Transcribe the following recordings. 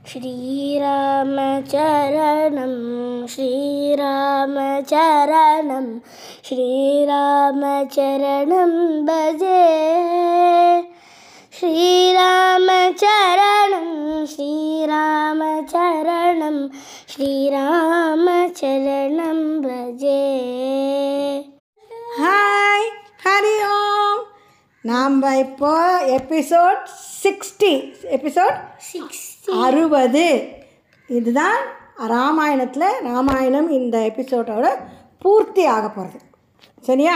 श्रीरामचरणं श्रीरामचरणं श्रीरामचरणं भजे श्रीरामचरणं श्रीरामचरणं श्रीरामचरणं भजे ஹாய் ஹரி ஓம் நாம் இப்போ எபிசோட் சிக்ஸ்டி எபிசோட் அறுபது இதுதான் ராமாயணத்தில் ராமாயணம் இந்த எபிசோடோட பூர்த்தி ஆக போகிறது சரியா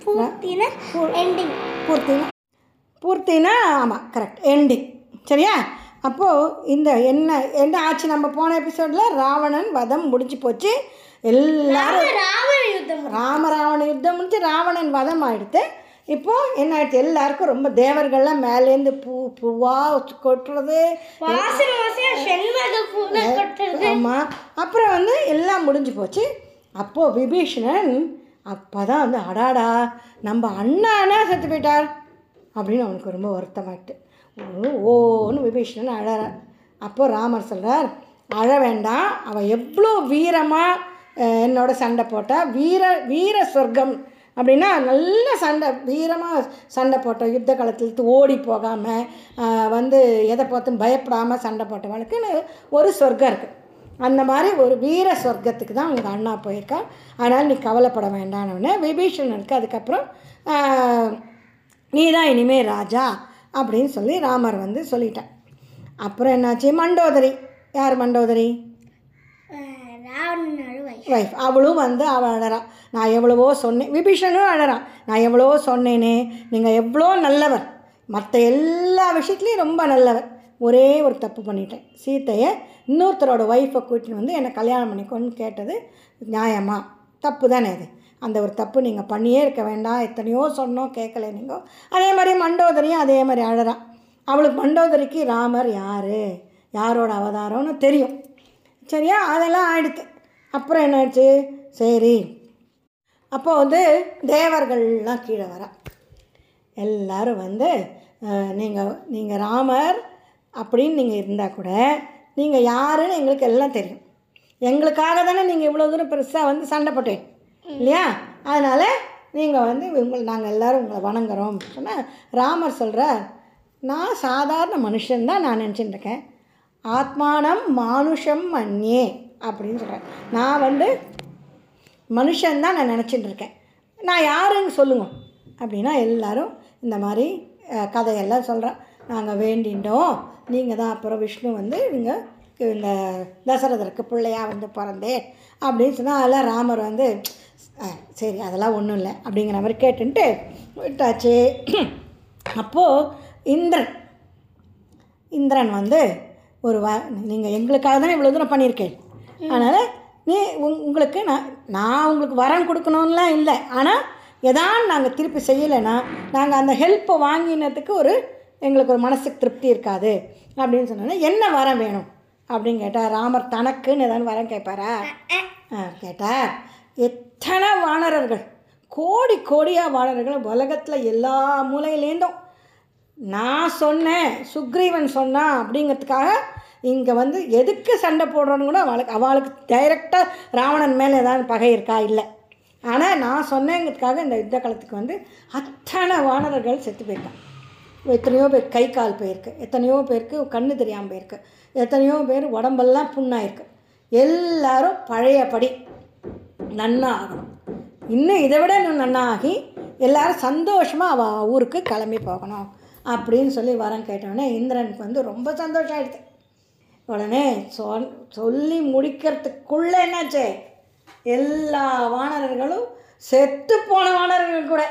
ending பூர்த்தினா பூர்த்தினா ஆமாம் கரெக்ட் எண்டிங் சரியா அப்போது இந்த என்ன என்ன ஆச்சு நம்ம போன எபிசோடில் ராவணன் வதம் முடிஞ்சு போச்சு எல்லாரும் ராவண யுத்தம் ராம ராவண யுத்தம் முடிஞ்சு ராவணன் வதம் ஆயிடுத்து இப்போ என்ன ஆயிடுச்சு எல்லாருக்கும் ரொம்ப தேவர்கள்லாம் மேலேருந்து பூ பூவாக கொட்டுறது வாசன வாசன செண்பக பூல கொட்டுறது ஆமாம் அப்புறம் வந்து எல்லாம் முடிஞ்சு போச்சு அப்போது விபீஷணன் அப்போ தான் வந்து அடாடா நம்ம அண்ணானா செத்து போயிட்டார் அப்படின்னு அவனுக்கு ரொம்ப வருத்தமாயிட்டு ஓ- ஓன்னு விபீஷணன் அழறார் அப்போது ராமர் சொல்கிறார் அழ வேண்டாம் அவன் எவ்வளோ வீரமாக என்னோட சண்டை போட்டா வீர வீர சொர்க்கம் அப்படின்னா நல்ல சண்டை வீரமாக சண்டை போட்ட யுத்த காலத்தில் ஓடி போகாமல் வந்து எதை பார்த்தும் பயப்படாமல் சண்டை போட்டவனுக்குன்னு ஒரு சொர்க்கம் இருக்குது அந்த மாதிரி ஒரு வீர சொர்க்கத்துக்கு தான் உங்கள் அண்ணா போயிருக்கான் அதனால் நீ கவலைப்பட வேண்டாம்னு விபீஷணனுக்கு அதுக்கப்புறம் ஆஹ், நீ தான் இனிமே ராஜா அப்படின்னு சொல்லி ராமர் வந்து சொல்லிட்டான் அப்புறம் என்னாச்சு மண்டோதரி யார் மண்டோதரி ராவணனோட வைஃப் வைஃப் அவளும் வந்து அவள் அழறா நான் எவ்வளவோ சொன்னேன் விபீஷனும் அழறான் நான் எவ்வளவோ சொன்னேனே நீங்கள் எவ்வளோ நல்லவர் மற்ற எல்லா விஷயத்துலையும் ரொம்ப நல்லவர் ஒரே ஒரு தப்பு பண்ணிட்டேன் சீத்தையை இன்னொருத்தரோட ஒய்ஃபை கூட்டின்னு வந்து என்னை கல்யாணம் பண்ணிக்கோன்னு கேட்டது நியாயமா தப்பு தானே அது அந்த ஒரு தப்பு நீங்கள் பண்ணியே இருக்க வேண்டாம் எத்தனையோ சொன்னோம் கேட்கல நீங்கள் அதே மாதிரி மண்டோதரியும் அதே மாதிரி அழறா அவளுக்கு மண்டோதரிக்கு ராமர் யார் யாரோட அவதாரம்னு தெரியும் சரியா அதெல்லாம் ஆயிடுத்து அப்புறம் என்னாச்சு சரி அப்போ வந்து தேவர்கள்லாம் கீழே வரா எல்லாரும் வந்து நீங்கள் நீங்கள் ராமர் அப்படின்னு நீங்கள் இருந்தால் கூட நீங்கள் யாருன்னு எங்களுக்கு எல்லாம் தெரியும் எங்களுக்காக தானே நீங்கள் இவ்வளோ தூரம் பெருசாக வந்து சண்டை போட்டேன் இல்லையா அதனால் நீங்கள் வந்து உங்களை நாங்கள் எல்லோரும் உங்களை வணங்குறோம் சொன்னால் ராமர் சொல்கிறார் நான் சாதாரண மனுஷன்தான் நான் நினச்சிட்டு இருக்கேன் ஆத்மானம் மானுஷம் மன்யே அப்படின்னு சொல்கிறேன் நான் வந்து மனுஷன்தான் நான் நினச்சிட்டு இருக்கேன் நான் யாருன்னு சொல்லுங்க அப்படின்னா எல்லாரும் இந்த மாதிரி அஹ், கதையெல்லாம் சொல்கிறேன் நாங்கள் வேண்டிண்டோம் நீங்கள் தான் அப்புறம் விஷ்ணு வந்து நீங்கள் இந்த தசரதருக்கு பிள்ளையா வந்து பிறந்தேன் அப்படின்னு சொன்னால் அதெல்லாம் ராமர் வந்து அஹ், சரி அதெல்லாம் ஒன்றும் இல்லை அப்படிங்கிற மாதிரி கேட்டுன்ட்டு விட்டாச்சு அப்போது இந்திரன் இந்திரன் வந்து ஒரு வ நீங்கள் எங்களுக்காக தானே இவ்வளோ தூரம் பண்ணியிருக்கேன் அதனால் நீ உங் உங்களுக்கு நான் நான் உங்களுக்கு வரம் கொடுக்கணும்லாம் இல்லை ஆனால் எதான் நாங்கள் திருப்பி செய்யலைன்னா நாங்கள் அந்த ஹெல்ப்பை வாங்கினதுக்கு ஒரு எங்களுக்கு ஒரு மனசுக்கு திருப்தி இருக்காது அப்படின்னு சொன்னோன்னா என்ன வரம் வேணும் அப்படின்னு கேட்டால் ராமர் தனக்குன்னு ஏதாவது வரம் கேட்பாரா ஆ கேட்டார் எத்தனை வானரர்கள் கோடி கோடியாக வானரர்கள் உலகத்தில் எல்லா மூலையிலேருந்தும் நான் சொன்னேன் சுக்ரீவன் சொன்னான் அப்படிங்கிறதுக்காக இங்கே வந்து எதுக்கு சண்டை போடுறோன்னு கூட அவளுக்கு அவளுக்கு டைரெக்டாக ராவணன் மேலே ஏதாவது பகை இருக்கா இல்லை ஆனால் நான் சொன்னேங்கிறதுக்காக இந்த யுத்த காலத்துக்கு வந்து அத்தனை வானரர்கள் செத்து போயிருக்கான் எத்தனையோ பேர் கை கால் போயிருக்கு எத்தனையோ பேருக்கு கண்ணு தெரியாமல் போயிருக்கு எத்தனையோ பேர் உடம்பெல்லாம் புண்ணாயிருக்கு எல்லாரும் பழையபடி நன்னா ஆகணும் இன்னும் இதை விட இன்னும் நன்னா ஆகி எல்லாரும் சந்தோஷமாக அவள் ஊருக்கு கிளம்பி போகணும் அப்படின்னு சொல்லி வரம் கேட்டோடனே இந்திரனுக்கு வந்து ரொம்ப சந்தோஷம் ஆயிடுது உடனே சொல் சொல்லி முடிக்கிறதுக்குள்ளே என்னாச்சு எல்லா வானரர்களும் செத்து போன வானரர்கள் கூட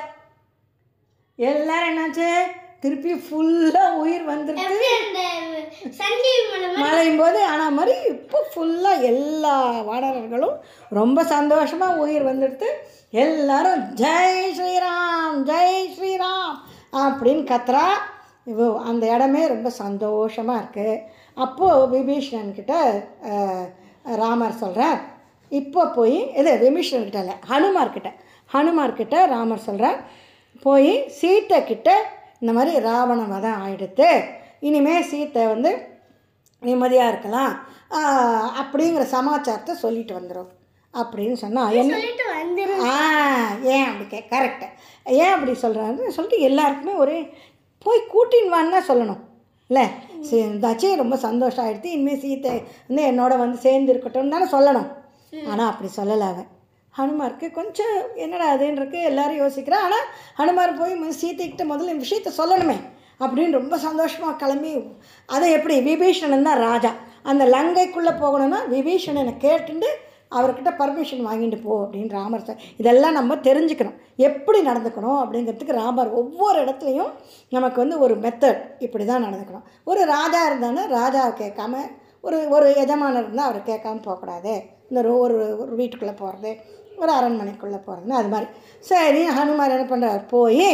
எல்லாரும் என்னாச்சு திருப்பி ஃபுல்லாக உயிர் வந்துடுது எப்படி அந்த சஞ்சீவி மனம் மழையும் போது ஆனால் மாதிரி இப்போ ஃபுல்லாக எல்லா வானரர்களும் ரொம்ப சந்தோஷமாக உயிர் வந்துடுத்து எல்லாரும் ஜெய் ஸ்ரீராம் ஜெய் ஸ்ரீராம் அப்படின்னு கத்துறா இவோ அந்த இடமே ரொம்ப சந்தோஷமாக இருக்குது அப்போது விபீஷணன் கிட்ட அஹ், ராமர் சொல்கிறார் இப்போ போய் இது விபீஷணன் கிட்ட இல்லை ஹனுமார் கிட்ட ஹனுமார் கிட்ட ராமர் சொல்கிறார் போய் சீத்தை கிட்ட இந்த மாதிரி ராவண வதம் ஆயிடுத்து இனிமேல் சீத்தை வந்து நிம்மதியாக இருக்கலாம் ஆஹ், அப்படிங்கிற சமாச்சாரத்தை சொல்லிட்டு வந்துடும் அப்படின்னு சொன்னால் என்ன சொல்லிட்டு வந்துரு ஆ ஏன் அப்படி கே கரெக்டு ஏன் அப்படி சொல்கிறாரு சொல்லிட்டு எல்லாருக்குமே ஒரு போய் கூட்டின்னு வான்னு தான் சொல்லணும் இல்லை சரி இருந்தாச்சு ரொம்ப சந்தோஷம் ஆகிடுது இனிமேல் சீத்தை வந்து என்னோட வந்து சேர்ந்து இருக்கட்டும்னு தானே சொல்லணும் ஆனால் அப்படி சொல்லலை அவன் ஹனுமாருக்கு கொஞ்சம் என்னடா அதுன்றிருக்கு எல்லாரும் யோசிக்கிறா ஆனால் ஹனுமார் போய் மு- சீதைக்கிட்ட முதல்ல இந்த விஷயத்த சொல்லணுமே அப்படின்னு ரொம்ப சந்தோஷமாக கிளம்பி அதை எப்படி விபீஷணன் தான் ராஜா அந்த லங்கைக்குள்ளே போகணும்னா விபீஷணனை கேட்டுட்டு அவர்கிட்ட பர்மிஷன் வாங்கிட்டு போ அப்படின்னு ராமர் சொ- இதெல்லாம் நம்ம தெரிஞ்சுக்கணும் எப்படி நடந்துக்கணும் அப்படிங்கிறதுக்கு ராமர் ஒவ்வொரு இடத்துலையும் நமக்கு வந்து ஒரு மெத்தட் இப்படி தான் நடந்துக்கணும் ஒரு ராஜா இருந்தாலும் ராஜாவை கேட்காம ஒரு ஒரு எஜமானர் இருந்தால் அவரை கேட்காம போகக்கூடாது இந்த ரோ- ஒரு ஒரு வீட்டுக்குள்ளே போகிறது ஒரு அரண்மனைக்குள்ளே போகிறதுன்னு அது மாதிரி சரி ஹனுமார் என்ன பண்ணுறார் போய்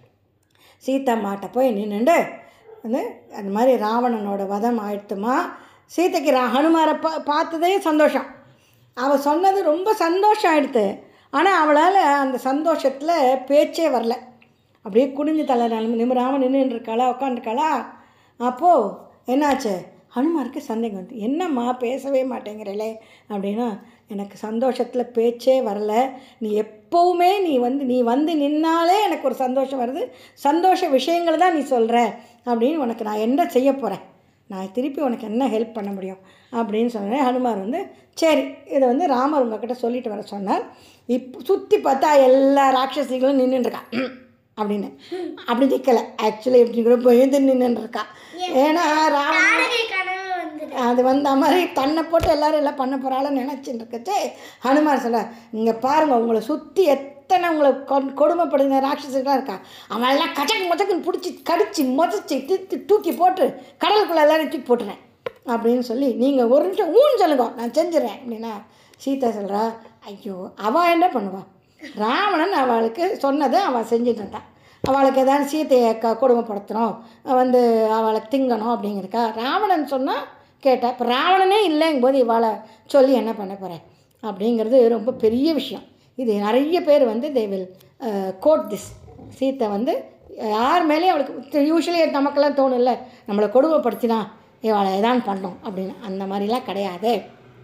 சீத்தம்மாட்ட போய் நின்றுண்டு வந்து அந்த மாதிரி ராவணனோட வதம் ஆயிடுத்துமா சீதைக்கு ரா ஹனுமாரை பா பார்த்ததே சந்தோஷம் அவள் சொன்னது ரொம்ப சந்தோஷம் ஆயிடுத்து ஆனால் அவளால் அந்த சந்தோஷத்தில் பேச்சே வரல அப்படியே குனிஞ்சு தலை நிலம் நிமிராமல் நின்றுட்டு இருக்காளா உட்காந்துருக்காளா அப்போது என்னாச்சு ஹனுமாருக்கு சந்தேகம் வந்து என்னம்மா பேசவே மாட்டேங்கிறலே அப்படின்னா எனக்கு சந்தோஷத்தில் பேச்சே வரல நீ எப்போவுமே நீ வந்து நீ வந்து நின்னாலே எனக்கு ஒரு சந்தோஷம் வருது சந்தோஷ விஷயங்களை தான் நீ சொல்கிற அப்படின்னு உனக்கு நான் என்ன செய்ய போகிறேன் நான் திருப்பி உனக்கு என்ன ஹெல்ப் பண்ண முடியும் அப்படின்னு சொன்னேன் ஹனுமார் வந்து சரி இதை வந்து ராமர் உங்ககிட்ட சொல்லிட்டு வர சொன்னார் இப்போ சுற்றி பார்த்தா எல்லா ராட்சசிகளும் நின்றுட்டுருக்கா அப்படின்னு அப்படி நிற்கலை ஆக்சுவலி எப்படி கூட போய் நின்றுருக்கா ஏன்னா ராவணன் தாரகை கனவு வந்துரு அது வந்த மாதிரி தன்னை போட்டு எல்லாரும் எல்லாம் பண்ண போகிறாள்னு நினச்சிட்டு இருக்கச்சே ஹனுமார் சொல்ல இங்கே பாருங்க உங்களை சுற்றி எத்தனை உங்களை கொ- கொடுமைப்படுகிற ராட்சசர்களாக இருக்கா அவன் எல்லாம் கச்சக்கு மொச்சக்குன்னு பிடிச்சி கடிச்சு மொதச்சி தித்து தூக்கி போட்டு கடலுக்குள்ளே எல்லாரும் தூக்கி போட்டுறேன் அப்படின்னு சொல்லி நீங்கள் ஒரு நிமிஷம் ஊன்னு சொல்லுங்க நான் செஞ்சிடறேன் அப்படின்னா சீதா சொல்கிறா ஐயோ அவள் என்ன பண்ணுவா ராவணன் அவளுக்கு சொன்னதை அவள் செஞ்சுட்டு இருந்தான் அவளுக்கு ஏதாவது சீத்தையை க கொடுமைப்படுத்தணும் வந்து அவளை திங்கணும் அப்படிங்கிறக்கா ராவணன் சொன்னால் கேட்டா இப்போ ராவணனே இல்லைங்கும் போது இவளை சொல்லி என்ன பண்ண போகிறேன் அப்படிங்கிறது ரொம்ப பெரிய விஷயம் இது நிறைய பேர் வந்து தே வில் கோட் திஸ் சீத்தை வந்து யார் மேலேயும் அவளுக்கு யூஸ்வலி நமக்கெல்லாம் தோணும்ல நம்மளை கொடுமைப்படுத்தினா இவளை எதான் பண்ணோம் அப்படின்னு அந்த மாதிரிலாம் கிடையாது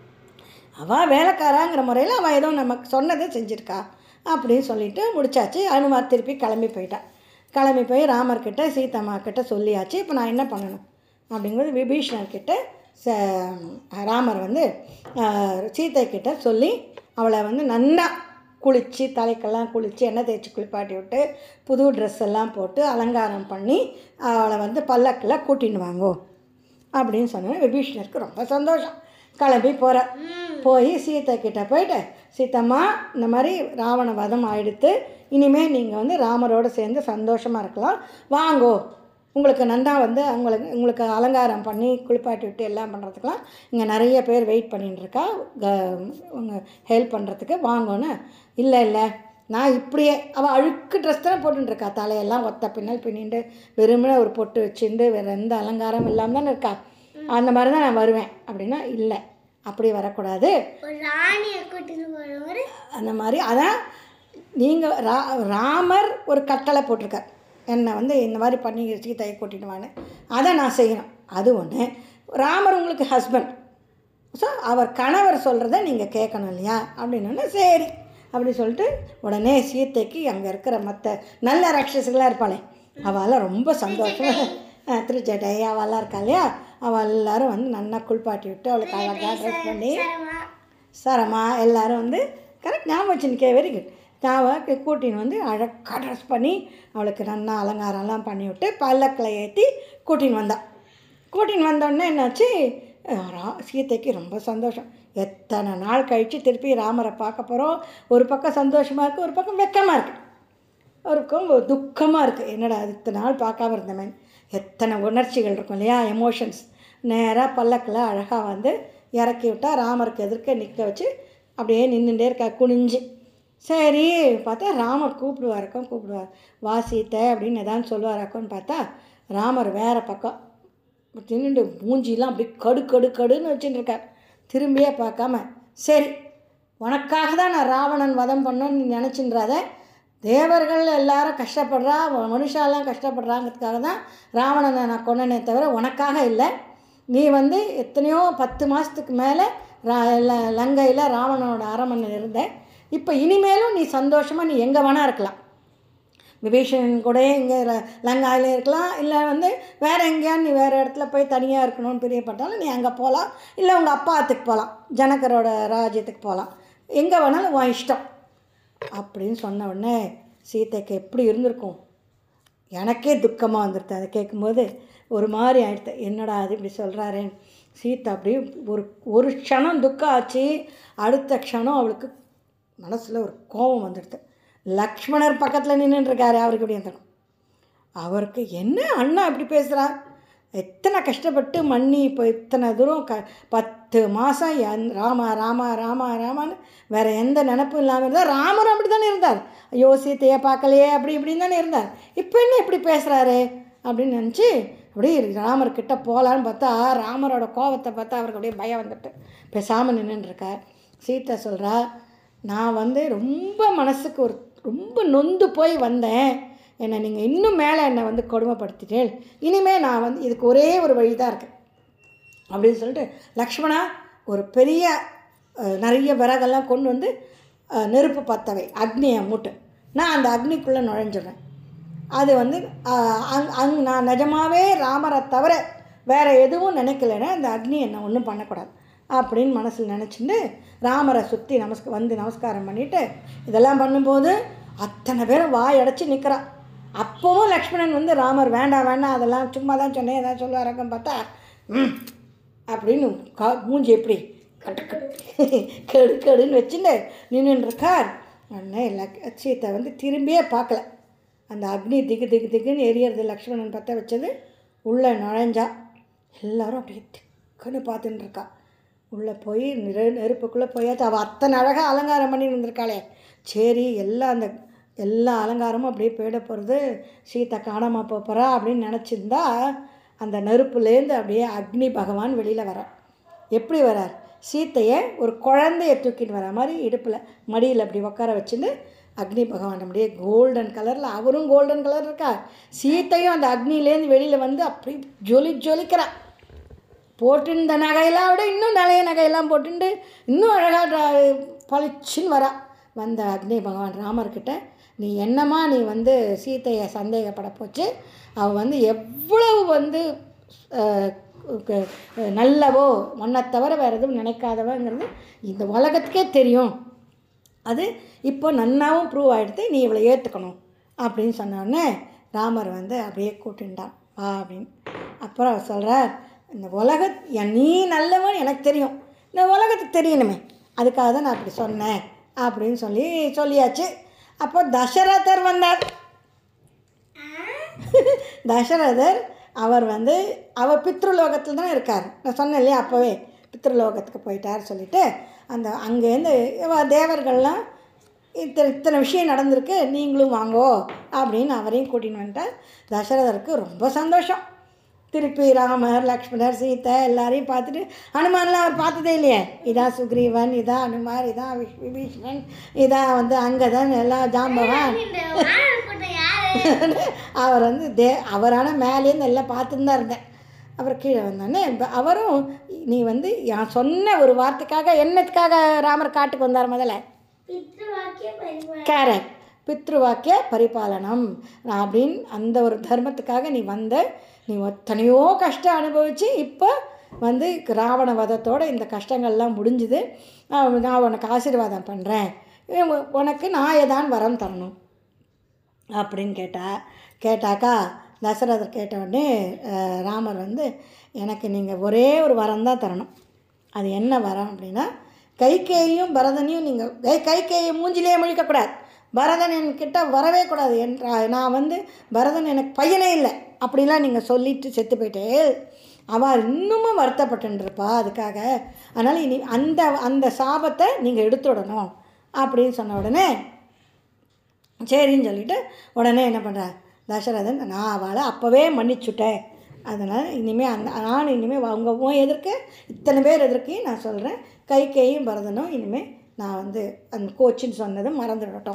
அவள் வேலைக்காராங்கிற முறையில் அவள் ஏதோ நமக்கு சொன்னதை செஞ்சுருக்கா அப்படின்னு சொல்லிட்டு முடிச்சாச்சு அனுமார் திருப்பி கிளம்பி போயிட்டா கிளம்பி போய் ராமர்கிட்ட சீதம்மா கிட்ட சொல்லியாச்சு இப்போ நான் என்ன பண்ணணும் அப்படிங்கிறது விபீஷணர்கிட்ட ச ராமர் வந்து ஆஹ், சீதை கிட்ட சொல்லி அவளை வந்து நன்னா குளித்து தலைக்கெல்லாம் குளித்து எண்ணெய் தேய்ச்சி குளிப்பாட்டி விட்டு புது ட்ரெஸ் எல்லாம் போட்டு அலங்காரம் பண்ணி அவளை வந்து பல்லக்கில் கூட்டின்னு வாங்கோ அப்படின்னு சொன்னேன் விபீஷணருக்கு ரொம்ப சந்தோஷம் கிளம்பி போகிற போய் சீத்தை கிட்ட போயிட்டு சீத்தம்மா இந்த மாதிரி ராவண வதம் ஆயிடுத்து இனிமேல் நீங்கள் வந்து ராமரோடு சேர்ந்து சந்தோஷமாக இருக்கலாம் வாங்கோ உங்களுக்கு நன்னா வந்து உங்களுக்கு உங்களுக்கு அலங்காரம் பண்ணி குளிப்பாட்டி விட்டு எல்லாம் பண்ணுறதுக்கெலாம் இங்கே நிறைய பேர் வெயிட் பண்ணிட்டு இருக்கா க உங்கள் ஹெல்ப் பண்ணுறதுக்கு வாங்கோன்னு இல்லை இல்லை நான் இப்படியே அவள் அழுக்கு ட்ரெஸ் தானே போட்டுருக்கா தலையெல்லாம் ஒத்த பின்னல் பின்னிட்டு வெறுமனே ஒரு பொட்டு வச்சுட்டு வேறு எந்த அலங்காரம் இல்லாமல் தானே இருக்கா அந்த மாதிரி தான் நான் வருவேன் அப்படின்னா இல்லை அப்படி வரக்கூடாது ஒரு ராணியை கூட்டிட்டு போறவர் அந்த மாதிரி அதான் நீங்கள் ரா ராமர் ஒரு கட்டளை போட்டிருக்கார் என்னை வந்து இந்த மாதிரி பண்ணி சீதையை கூட்டிட்டு வான்னு அதை நான் செய்யணும் அது ஒன்று ராமர் உங்களுக்கு ஹஸ்பண்ட் ஸோ அவர் கணவர் சொல்கிறத நீங்கள் கேட்கணும் இல்லையா அப்படின்னோடனே சரி அப்படி சொல்லிட்டு உடனே சீத்தைக்கு அங்கே இருக்கிற மற்ற நல்ல ராட்சசுகளாக இருப்பாளே அவளால் ரொம்ப சந்தோஷம் திருச்சட்டை அவெல்லாம் இருக்கா இல்லையா அவள் எல்லாரும் வந்து நல்லா குளிப்பாட்டி விட்டு அவளுக்கு அழகாக ட்ரெஸ் பண்ணி சரமா சரமா எல்லாரும் வந்து கரெக்ட் ஞாபகம் வச்சுருக்கே வெரி குட் ஞாபகம் கூட்டின்னு வந்து அழகாக ட்ரெஸ் பண்ணி அவளுக்கு நல்லா அலங்காரம்லாம் பண்ணி விட்டு பல்லக்கில் ஏற்றி கூட்டின்னு வந்தா கூட்டின்னு வந்தோடனே என்னாச்சு அஹ் ரா சீதைக்கு ரொம்ப சந்தோஷம் எத்தனை நாள் கழித்து திருப்பி ராமரை பார்க்க போகிறோம் ஒரு பக்கம் சந்தோஷமாக இருக்குது ஒரு பக்கம் வெக்கமாக இருக்குது ஒரு பக்கம் துக்கமாக இருக்குது என்னடா அது இத்தனை நாள் பார்க்காம இருந்தவன் எத்தனை உணர்ச்சிகள் இருக்கும் இல்லையா எமோஷன்ஸ் நேராக பல்லக்கில் அழகாக வந்து இறக்கி விட்டா ராமருக்கு எதிர்க்க நிற்க வச்சு அப்படியே நின்றுட்டே இருக்கா குனிஞ்சு சரி பார்த்தா ராமர் கூப்பிடுவாருக்கும் கூப்பிடுவார் வா சீத்தை அப்படின்னு எதாவது சொல்லுவாராக்கோன்னு பார்த்தா ராமர் வேறு பக்கம் தின்னுண்டு மூஞ்சிலாம் அப்படி கடு கடு கடுன்னு வச்சுட்டு இருக்கார் திரும்பியே பார்க்காம சரி உனக்காக தான் நான் ராவணன் வதம் பண்ணோன்னு நீ நினச்சின்றாத தேவர்கள் எல்லாரும் கஷ்டப்படுறா மனுஷாலாம் கஷ்டப்படுறாங்கிறதுக்காக தான் ராவணனை நான் கொன்னனே தவிர உனக்காக இல்லை நீ வந்து எத்தனையோ பத்து மாதத்துக்கு மேலே ரா ல- லங்கையில் ராவணனோட அரமனை இருந்த இப்போ இனிமேலும் நீ சந்தோஷமாக நீ எங்கே வேணா இருக்கலாம் விபீஷணன் கூட இங்கே லங்காயில் இருக்கலாம் இல்லை வந்து வேறு எங்கேயாவது நீ வேறு இடத்துல போய் தனியாக இருக்கணும்னு பிரியப்பட்டாலும் நீ அங்கே போகலாம் இல்லை உங்கள் அப்பாத்துக்கு போகலாம் ஜனகரோட ராஜ்யத்துக்கு போகலாம் எங்கே வேணாலும் உன் இஷ்டம் அப்படின்னு சொன்ன உடனே சீதைக்கு எப்படி இருந்திருக்கும் எனக்கே துக்கமாக வந்துடுது அதை கேட்கும்போது ஒரு மாதிரி ஆயிடுது என்னடா அது இப்படி சொல்கிறாரேன்னு சீதா அப்படியே ஒரு ஒரு க்ஷணம் துக்கம் ஆச்சு அடுத்த க்ஷணம் அவளுக்கு மனசில் ஒரு கோபம் வந்துடுது லக்ஷ்மணர் பக்கத்தில் நின்றுட்டுருக்காரு அவருக்கு எப்படி இருந்திருக்கும் அவருக்கு என்ன அண்ணா இப்படி பேசுகிறா எத்தனை கஷ்டப்பட்டு மண்ணி இப்போ இத்தனை தூரம் க பத்து மாதம் என் ராமா ராமா ராமா ராமான்னு வேறு எந்த நினப்பும் இல்லாமல் இருந்தார் ராமரும் அப்படி தானே இருந்தார் ஐயோ சீத்தையை பார்க்கலையே அப்படி இப்படின்னு தானே இருந்தார் இப்போ என்ன இப்படி பேசுகிறாரு அப்படின்னு நினச்சி அப்படியே ராமர் கிட்ட போகலான்னு பார்த்தா ராமரோட கோபத்தை பார்த்தா அவருக்கு அப்படியே பயம் வந்துட்டு பேசாமல் நின்றுட்டுருக்கார் சீத்தை சொல்கிறா நான் வந்து ரொம்ப மனசுக்கு ஒரு ரொம்ப நொந்து போய் வந்தேன் என்னை நீங்கள் இன்னும் மேலே என்னை வந்து கொடுமைப்படுத்திட்டேன் இனிமேல் நான் வந்து இதுக்கு ஒரே ஒரு வழி தான் இருக்குது அப்படின்னு சொல்லிட்டு லக்ஷ்மணா ஒரு பெரிய அஹ், நிறைய விறகெல்லாம் கொண்டு வந்து அஹ், நெருப்பு பற்றவை அக்னியை மூட்டு நான் அந்த அக்னிக்குள்ளே நுழைஞ்சிடுறேன் அது வந்து அஹ், அங் அங் நான் நிஜமாவே ராமரை தவிர வேறு எதுவும் நினைக்கலன்னா அந்த அக்னி என்னை ஒன்றும் பண்ணக்கூடாது அப்படின்னு மனசில் நினச்சிட்டு ராமரை சுற்றி நமஸ்க வந்து நமஸ்காரம் பண்ணிவிட்டு இதெல்லாம் பண்ணும்போது அத்தனை பேரும் வாய் அடைச்சி நிற்கிறா அப்போவும் லக்ஷ்மணன் வந்து ராமர் வேண்டாம் வேண்டாம் அதெல்லாம் சும்மா தான் சொன்னேன் ஏதாவது சொல்லுவாரங்கன்னு பார்த்தா ம் அப்படின்னு கா மூஞ்சி எப்படி கட்டு கட்டு கெடு கெடுன்னு வச்சுட்டு நின்றுருக்கார் உடனே லக் சீத்தை வந்து திரும்பியே பார்க்கல அந்த அக்னி திகு திகு திகுன்னு எரியறது லக்ஷ்மணன் பற்ற வச்சது உள்ளே நுழைஞ்சா எல்லாரும் அப்படியே திக்குன்னு பார்த்துட்டு இருக்கா உள்ளே போய் நெரு நெருப்புக்குள்ளே போயாச்சு அவள் அத்தனை அழகாக அலங்காரம் பண்ணி இருந்திருக்காளே சரி எல்லாம் அந்த எல்லா அலங்காரமும் அப்படியே போயிட போகிறது சீத்தை காணாமல் போகிறா அப்படின்னு நினச்சிருந்தா அந்த நெருப்புலேருந்து அப்படியே அக்னி பகவான் வெளியில் வரார் எப்படி வரார் சீத்தையை ஒரு குழந்தைய தூக்கிட்டு வர மாதிரி இடுப்பில் மடியில் அப்படி உட்கார வச்சுட்டு அக்னி பகவான் அப்படியே கோல்டன் கலரில் அவரும் கோல்டன் கலர் இருக்கா சீத்தையும் அந்த அக்னிலேருந்து வெளியில் வந்து அப்படி ஜொலி ஜொலிக்கிறா போட்டிருந்த நகையெல்லாம் விட இன்னும் நிறைய நகையெல்லாம் போட்டுண்டு இன்னும் அழகாக பளிச்சுன்னு வரா வந்த அக்னி பகவான் ராமர்கிட்ட நீ என்னம்மா நீ வந்து சீத்தையை சந்தேகப்பட போச்சு அவள் வந்து எவ்வளவு வந்து அஹ், க- நல்லவோ மண்ணை தவிர வேறு எதுவும் நினைக்காதவங்கிறது இந்த உலகத்துக்கே தெரியும் அது இப்போ நன்னாவும் ப்ரூவ் ஆகிடுது நீ இவளை ஏற்றுக்கணும் அப்படின்னு சொன்ன உடனே ராமர் வந்து அப்படியே கூட்டின்டான் வா அப்படின்னு அப்புறம் அவர் சொல்கிறார் இந்த உலக என் நீ நல்லவன் எனக்கு தெரியும் இந்த உலகத்துக்கு தெரியணுமே அதுக்காக தான் நான் அப்படி சொன்னேன் அப்படின்னு சொல்லி சொல்லியாச்சு அப்போ தசரதர் வந்தார் தசரதர் அவர் வந்து அவர் பித்ருலோகத்தில் தான் இருக்கார் நான் சொன்னேன் இல்லையா அப்போவே பித்ருலோகத்துக்கு போயிட்டார் சொல்லிட்டு அந்த அங்கேருந்து இவ தேவர்கள்லாம் இத்தனை இத்தனை விஷயம் நடந்திருக்கு நீங்களும் வாங்கோ அப்படின்னு அவரையும் கூட்டின்னு வந்துட்டார் தசரதருக்கு ரொம்ப சந்தோஷம் திருப்பி ராமர் லக்ஷ்மணர் சீதை எல்லாரையும் பார்த்துட்டு ஹனுமான்லாம் அவர் பார்த்ததே இல்லையே இதான் சுக்ரீவன் இதான் ஹனுமார் இதான் விஷ்- விபீஷணன் இதான் வந்து அங்கதான் எல்லாம் ஜாம்பவான் இந்த வானர் கூட்டம் யாரு அவர் வந்து தே அவரான மேலேருந்து எல்லாம் பார்த்துன்னு தான் இருந்தேன் அவர் கீழே வந்தோடனே இப்ப அவரும் நீ வந்து நான் சொன்ன ஒரு வார்த்தைக்காக என்னத்துக்காக ராமர் காட்டுக்கு வந்தார் முதல்ல பித்ருவாக்கிய பரிமாணம் கேரட் பித்ருவாக்கிய பரிபாலனம் நான் அப்படின்னு அந்த ஒரு தர்மத்துக்காக நீ வந்த நீ எத்தனையோ கஷ்டம் அனுபவித்து இப்போ வந்து ராவண வதத்தோட இந்த கஷ்டங்கள்லாம் முடிஞ்சுது நான் நான் உனக்கு ஆசீர்வாதம் பண்ணுறேன் உனக்கு நான் ஏதான் வரம் தரணும் அப்படின்னு கேட்டா கேட்டாக்கா தசரதர் கேட்ட உடனே அஹ், ராமர் வந்து எனக்கு நீங்கள் ஒரே ஒரு வரம் தான் தரணும் அது என்ன வரம் அப்படின்னா கைகேயும் பரதனையும் நீங்கள் கை கைகேயை மூஞ்சிலேயே முழிக்கக்கூடாது பரதன் என்கிட்ட வரவே கூடாது என்றா நான் வந்து பரதன் எனக்கு பையனே இல்லை அப்படிலாம் நீங்கள் சொல்லிட்டு செத்து போயிட்டே அவள் இன்னமும் வருத்தப்பட்டுருப்பா அதுக்காக அதனால் இனி அந்த அந்த சாபத்தை நீங்கள் எடுத்து விடணும் அப்படின்னு சொன்ன உடனே சரின்னு சொல்லிட்டு உடனே என்ன பண்ணுறார் தசரதன் நான் அவளை அப்போவே மன்னிச்சுட்டேன் அதனால் இனிமேல் அந்த நான் இனிமேல் அவங்க உன் எதிர்க்க இத்தனை பேர் எதிர்க்கையும் நான் சொல்கிறேன் கைகையும் பரதனும் இனிமேல் நான் வந்து அந்த கோச்சின்னு சொன்னதும் மறந்துடட்டும்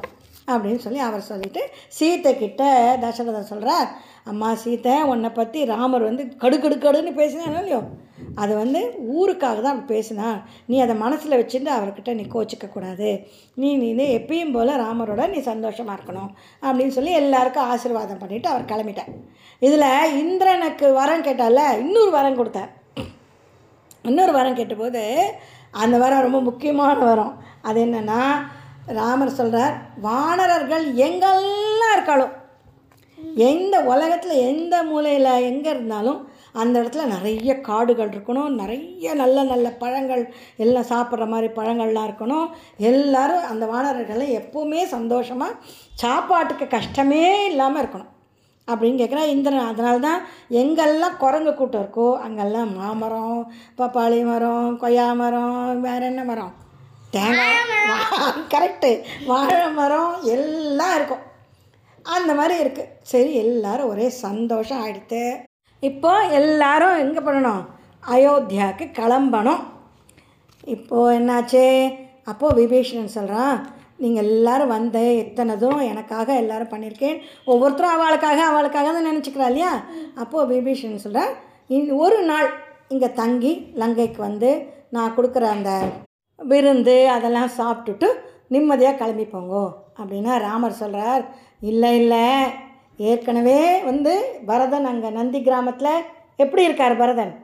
அப்படின்னு சொல்லி அவர் சொல்லிட்டு சீத்தை கிட்ட தசரதன் சொல்கிறார் அம்மா சீத்தை உன்னை பற்றி ராமர் வந்து கடுகடுக்கடுன்னு பேசினானோ இல்லையோ அது வந்து ஊருக்காக தான் அப்படி பேசினான் நீ அதை மனசில் வச்சுட்டு அவர்கிட்ட நீ கோச்சிக்க கூடாது நீ நீ நீ எப்பயும் போல் ராமரோட நீ சந்தோஷமாக இருக்கணும் அப்படின்னு சொல்லி எல்லாருக்கும் ஆசீர்வாதம் பண்ணிவிட்டு அவர் கிளம்பிட்டார் இதில் இந்திரனுக்கு வரம் கேட்டால இன்னொரு வரம் கொடுத்தார் இன்னொரு வரம் கேட்டபோது அந்த வரம் ரொம்ப முக்கியமான வரம் அது என்னென்னா ராமர் சொல்கிறார் வானரர்கள் எங்கெல்லாம் இருக்காளோ எந்த உலகத்தில் எந்த மூலையில் எங்கே இருந்தாலும் அந்த இடத்துல நிறைய காடுகள் இருக்கணும் நிறைய நல்ல நல்ல பழங்கள் எல்லாம் சாப்பிட்ற மாதிரி பழங்கள்லாம் இருக்கணும் எல்லாரும் அந்த வானரர்களை எப்போவுமே சந்தோஷமாக சாப்பாட்டுக்கு கஷ்டமே இல்லாமல் இருக்கணும் அப்படின்னு கேட்குறா இந்திரன் அதனால தான் எங்கெல்லாம் குரங்கு கூட்டம் இருக்கோ அங்கெல்லாம் மாமரம் பப்பாளி மரம் கொய்யா மரம் வேறு என்ன மரம் தேங்காய் கரெக்டு வாழை மரம் எல்லாம் இருக்கும் அந்த மாதிரி இருக்குது சரி எல்லாரும் ஒரே சந்தோஷம் ஆயிடுத்து இப்போ எல்லாரும் எங்கே பண்ணணும் அயோத்தியாவுக்கு கிளம்பணும் இப்போது என்னாச்சு அப்போது விபீஷணன் சொல்கிறான் நீங்கள் எல்லாரும் வந்து எத்தனதும் எனக்காக எல்லாரும் பண்ணியிருக்கேன் ஒவ்வொருத்தரும் அவளுக்காக அவளுக்காக தான் நினச்சிக்கிறா இல்லையா அப்போது விபீஷணன் சொல்கிறேன் ஒரு நாள் இங்கே தங்கி லங்கைக்கு வந்து நான் கொடுக்குற அந்த விருந்து அதெல்லாம் சாப்பிட்டுட்டு நிம்மதியாக கிளம்பி போங்கோ அப்படின்னா ராமர் சொல்கிறார் இல்லை இல்லை ஏற்கனவே வந்து பரதன் அங்கே நந்தி கிராமத்தில் எப்படி இருக்கார் பரதன்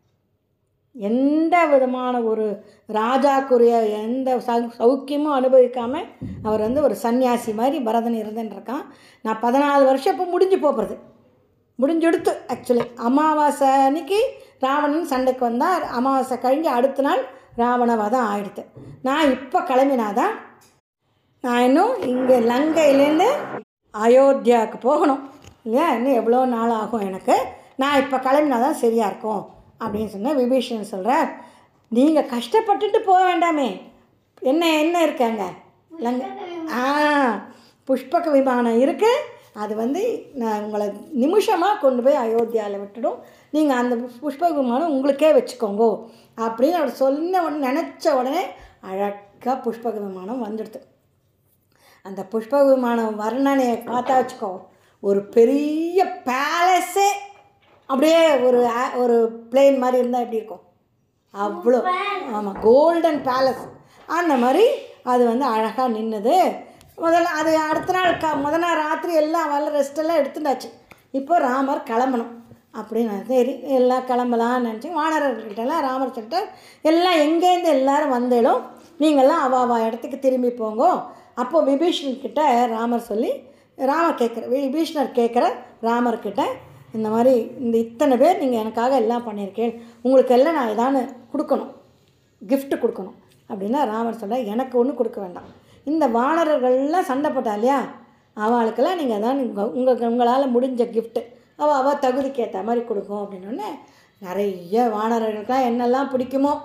எந்த விதமான ஒரு ராஜாக்குரிய எந்த சௌ சௌக்கியமும் அனுபவிக்காமல் அவர் வந்து ஒரு சன்னியாசி மாதிரி பரதன் இருந்துன்னு இருக்கான் நான் பதினாலு வருஷம் இப்போ முடிஞ்சு போகிறது முடிஞ்செடுத்து ஆக்சுவலி அமாவாசை அன்னைக்கு ராவணன் சண்டைக்கு வந்தால் அமாவாசை கழிஞ்சு அடுத்த நாள் ராவணவதம் ஆயிடுது நான் இப்போ கிளம்பினாதான் நான் இன்னும் இங்கே லங்கையிலேருந்து அயோத்தியாவுக்கு போகணும் இல்லையா இன்னும் எவ்வளோ நாள் ஆகும் எனக்கு நான் இப்போ கிளம்பினா தான் சரியாக இருக்கும் அப்படின்னு சொன்னால் விபீஷன் சொல்கிறார் நீங்கள் கஷ்டப்பட்டுட்டு போக வேண்டாமே என்ன என்ன இருக்காங்க லங்கை ஆ புஷ்பக விமானம் இருக்குது அது வந்து நான் உங்களை நிமிஷமாக கொண்டு போய் அயோத்தியாவில் விட்டுடும் நீங்கள் அந்த புஷ்பக விமானம் உங்களுக்கே வச்சுக்கோங்கோ அப்படின்னு அவர் சொன்ன உடனே நினச்ச உடனே அழகாக புஷ்பக விமானம் வந்துடுது அந்த புஷ்ப விமானம் வர்ணனையை பார்த்தா வச்சுக்கோ ஒரு பெரிய பேலஸே அப்படியே ஒரு ஆ- ஒரு பிளேன் மாதிரி இருந்தால் எப்படி இருக்கும் அவ்வளோ ஆமாம் கோல்டன் பேலஸ் அந்த மாதிரி அது வந்து அழகாக நின்றுது முதல்ல அது அடுத்த நாள் க முத நாள் ராத்திரி எல்லாம் வரல ரெஸ்ட் எல்லாம் எடுத்துட்டாச்சு இப்போ ராமர் கிளம்பணும் அப்படின்னு சரி எல்லாம் கிளம்பலாம்னு நினச்சி வானரர்கிட்டலாம் ராமர் சொல்லிட்டு எல்லாம் எங்கேருந்து எல்லாரும் வந்தேலும் நீங்கள்லாம் அவ அவ இடத்துக்கு திரும்பி போங்கோ அப்போது விபீஷணன் கிட்ட ராமர் சொல்லி ராமர் கேட்குற விபீஷணர் கேட்குற ராமர்கிட்ட இந்த மாதிரி இந்த இத்தனை பேர் நீங்கள் எனக்காக எல்லாம் பண்ணியிருக்கேன் உங்களுக்கு எல்லாம் நான் ஏதானு கொடுக்கணும் gift கொடுக்கணும் அப்படின்னா ராமர் சொல்ல எனக்கு ஒன்றும் கொடுக்க வேண்டாம் இந்த வானரர்கள்லாம் சண்டை போட்டா இல்லையா அவளுக்கெல்லாம் நீங்கள் தான் உங்கள் உங்கள் உங்களால் முடிஞ்ச gift அவள் அவள் தகுதிக்கு ஏற்ற மாதிரி கொடுக்கும் அப்படின்னோடனே நிறைய வானரர்களுக்கெல்லாம் என்னெல்லாம் பிடிக்குமோ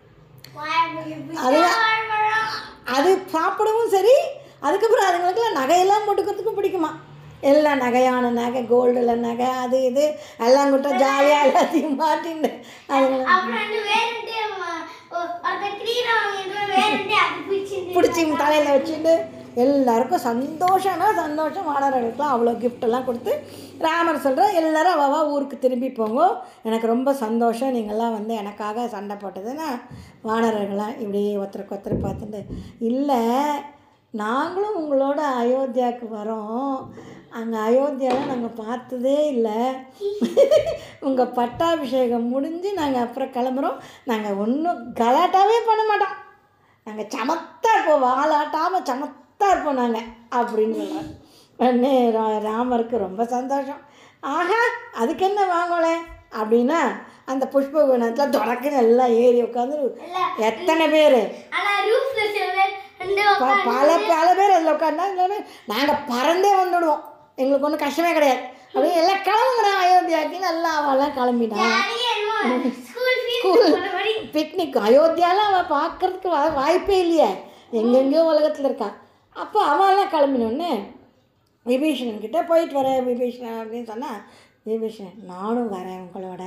அது அது சாப்பிடவும் சரி அதுக்கப்புறம் அதுங்களுக்குலாம் நகையெல்லாம் போட்டுக்கிறதுக்கும் பிடிக்குமா எல்லாம் நகையான நகை கோல்டில் நகை அது இது எல்லாம் கூட்டம் ஜாலியாக எல்லாத்தையும் மாட்டின்னு அதுங்க அப்புறம் வந்து வேறுண்டு ஒருத்தர் கிரீடம் வாங்கிட்டு வேறுண்டு அது பிடிச்சிருந்து பிடிச்சி தலையில் வச்சுட்டு எல்லாருக்கும் சந்தோஷம்னா சந்தோஷம் வானரர்களுக்குலாம் அவ்வளோ கிஃப்டெல்லாம் கொடுத்து ராமர் சொல்கிற எல்லாரும் அவ அவ ஊருக்கு திரும்பி போங்க எனக்கு ரொம்ப சந்தோஷம் நீங்கள்லாம் வந்து எனக்காக சண்டை போட்டதுன்னா வானரர்களாம் இப்படி ஒருத்தருக்கு ஒருத்தர் பார்த்துட்டு இல்லை நாங்களும் உங்களோட அயோத்தியாவுக்கு வரோம் அங்கே அயோத்தியாவில் நாங்கள் பார்த்ததே இல்லை உங்கள் பட்டாபிஷேகம் முடிஞ்சு நாங்கள் அப்புறம் கிளம்புறோம் நாங்கள் ஒன்றும் கலாட்டாவே பண்ண மாட்டோம் நாங்கள் சமத்தாக இருப்போம் வாலாட்டாமல் சமத்தாக இருப்போம் நாங்கள் அப்படின்னு சொல்கிறேன் உடனே ரா- ராமருக்கு ரொம்ப சந்தோஷம் ஆஹா அதுக்கு என்ன வாங்கலை அப்படின்னா அந்த புஷ்ப குணத்தில் தொடக்குன்னு எல்லாம் ஏறி உட்காந்து எத்தனை பேர் ஆனா ரூஃப்ல சில பேர் வந்து ப- பல பல பேர் அதில் உட்காந்தா நாங்கள் பறந்தே வந்துடுவோம் எங்களுக்கு ஒன்றும் கஷ்டமே கிடையாது அப்படியே எல்லாம் கிளம்புங்கிறேன் அயோத்தியாவுக்கு நல்லா அவெல்லாம் கிளம்பிட்டான் ஸ்கூல் ஃபீஸ் ஸ்கூல் போன மாதிரி பிக்னிக் அயோத்தியாலாம் அவள் பார்க்கறதுக்கு வா வாய்ப்பே இல்லையே எங்கெங்கேயோ உலகத்தில் இருக்கா அப்போ அவெல்லாம் கிளம்பினோடனே விபீஷணன் கிட்ட போயிட்டு வரேன் விபீஷணன் அப்படின்னு சொன்னா விபீஷணன் நானும் வரேன் உங்களோட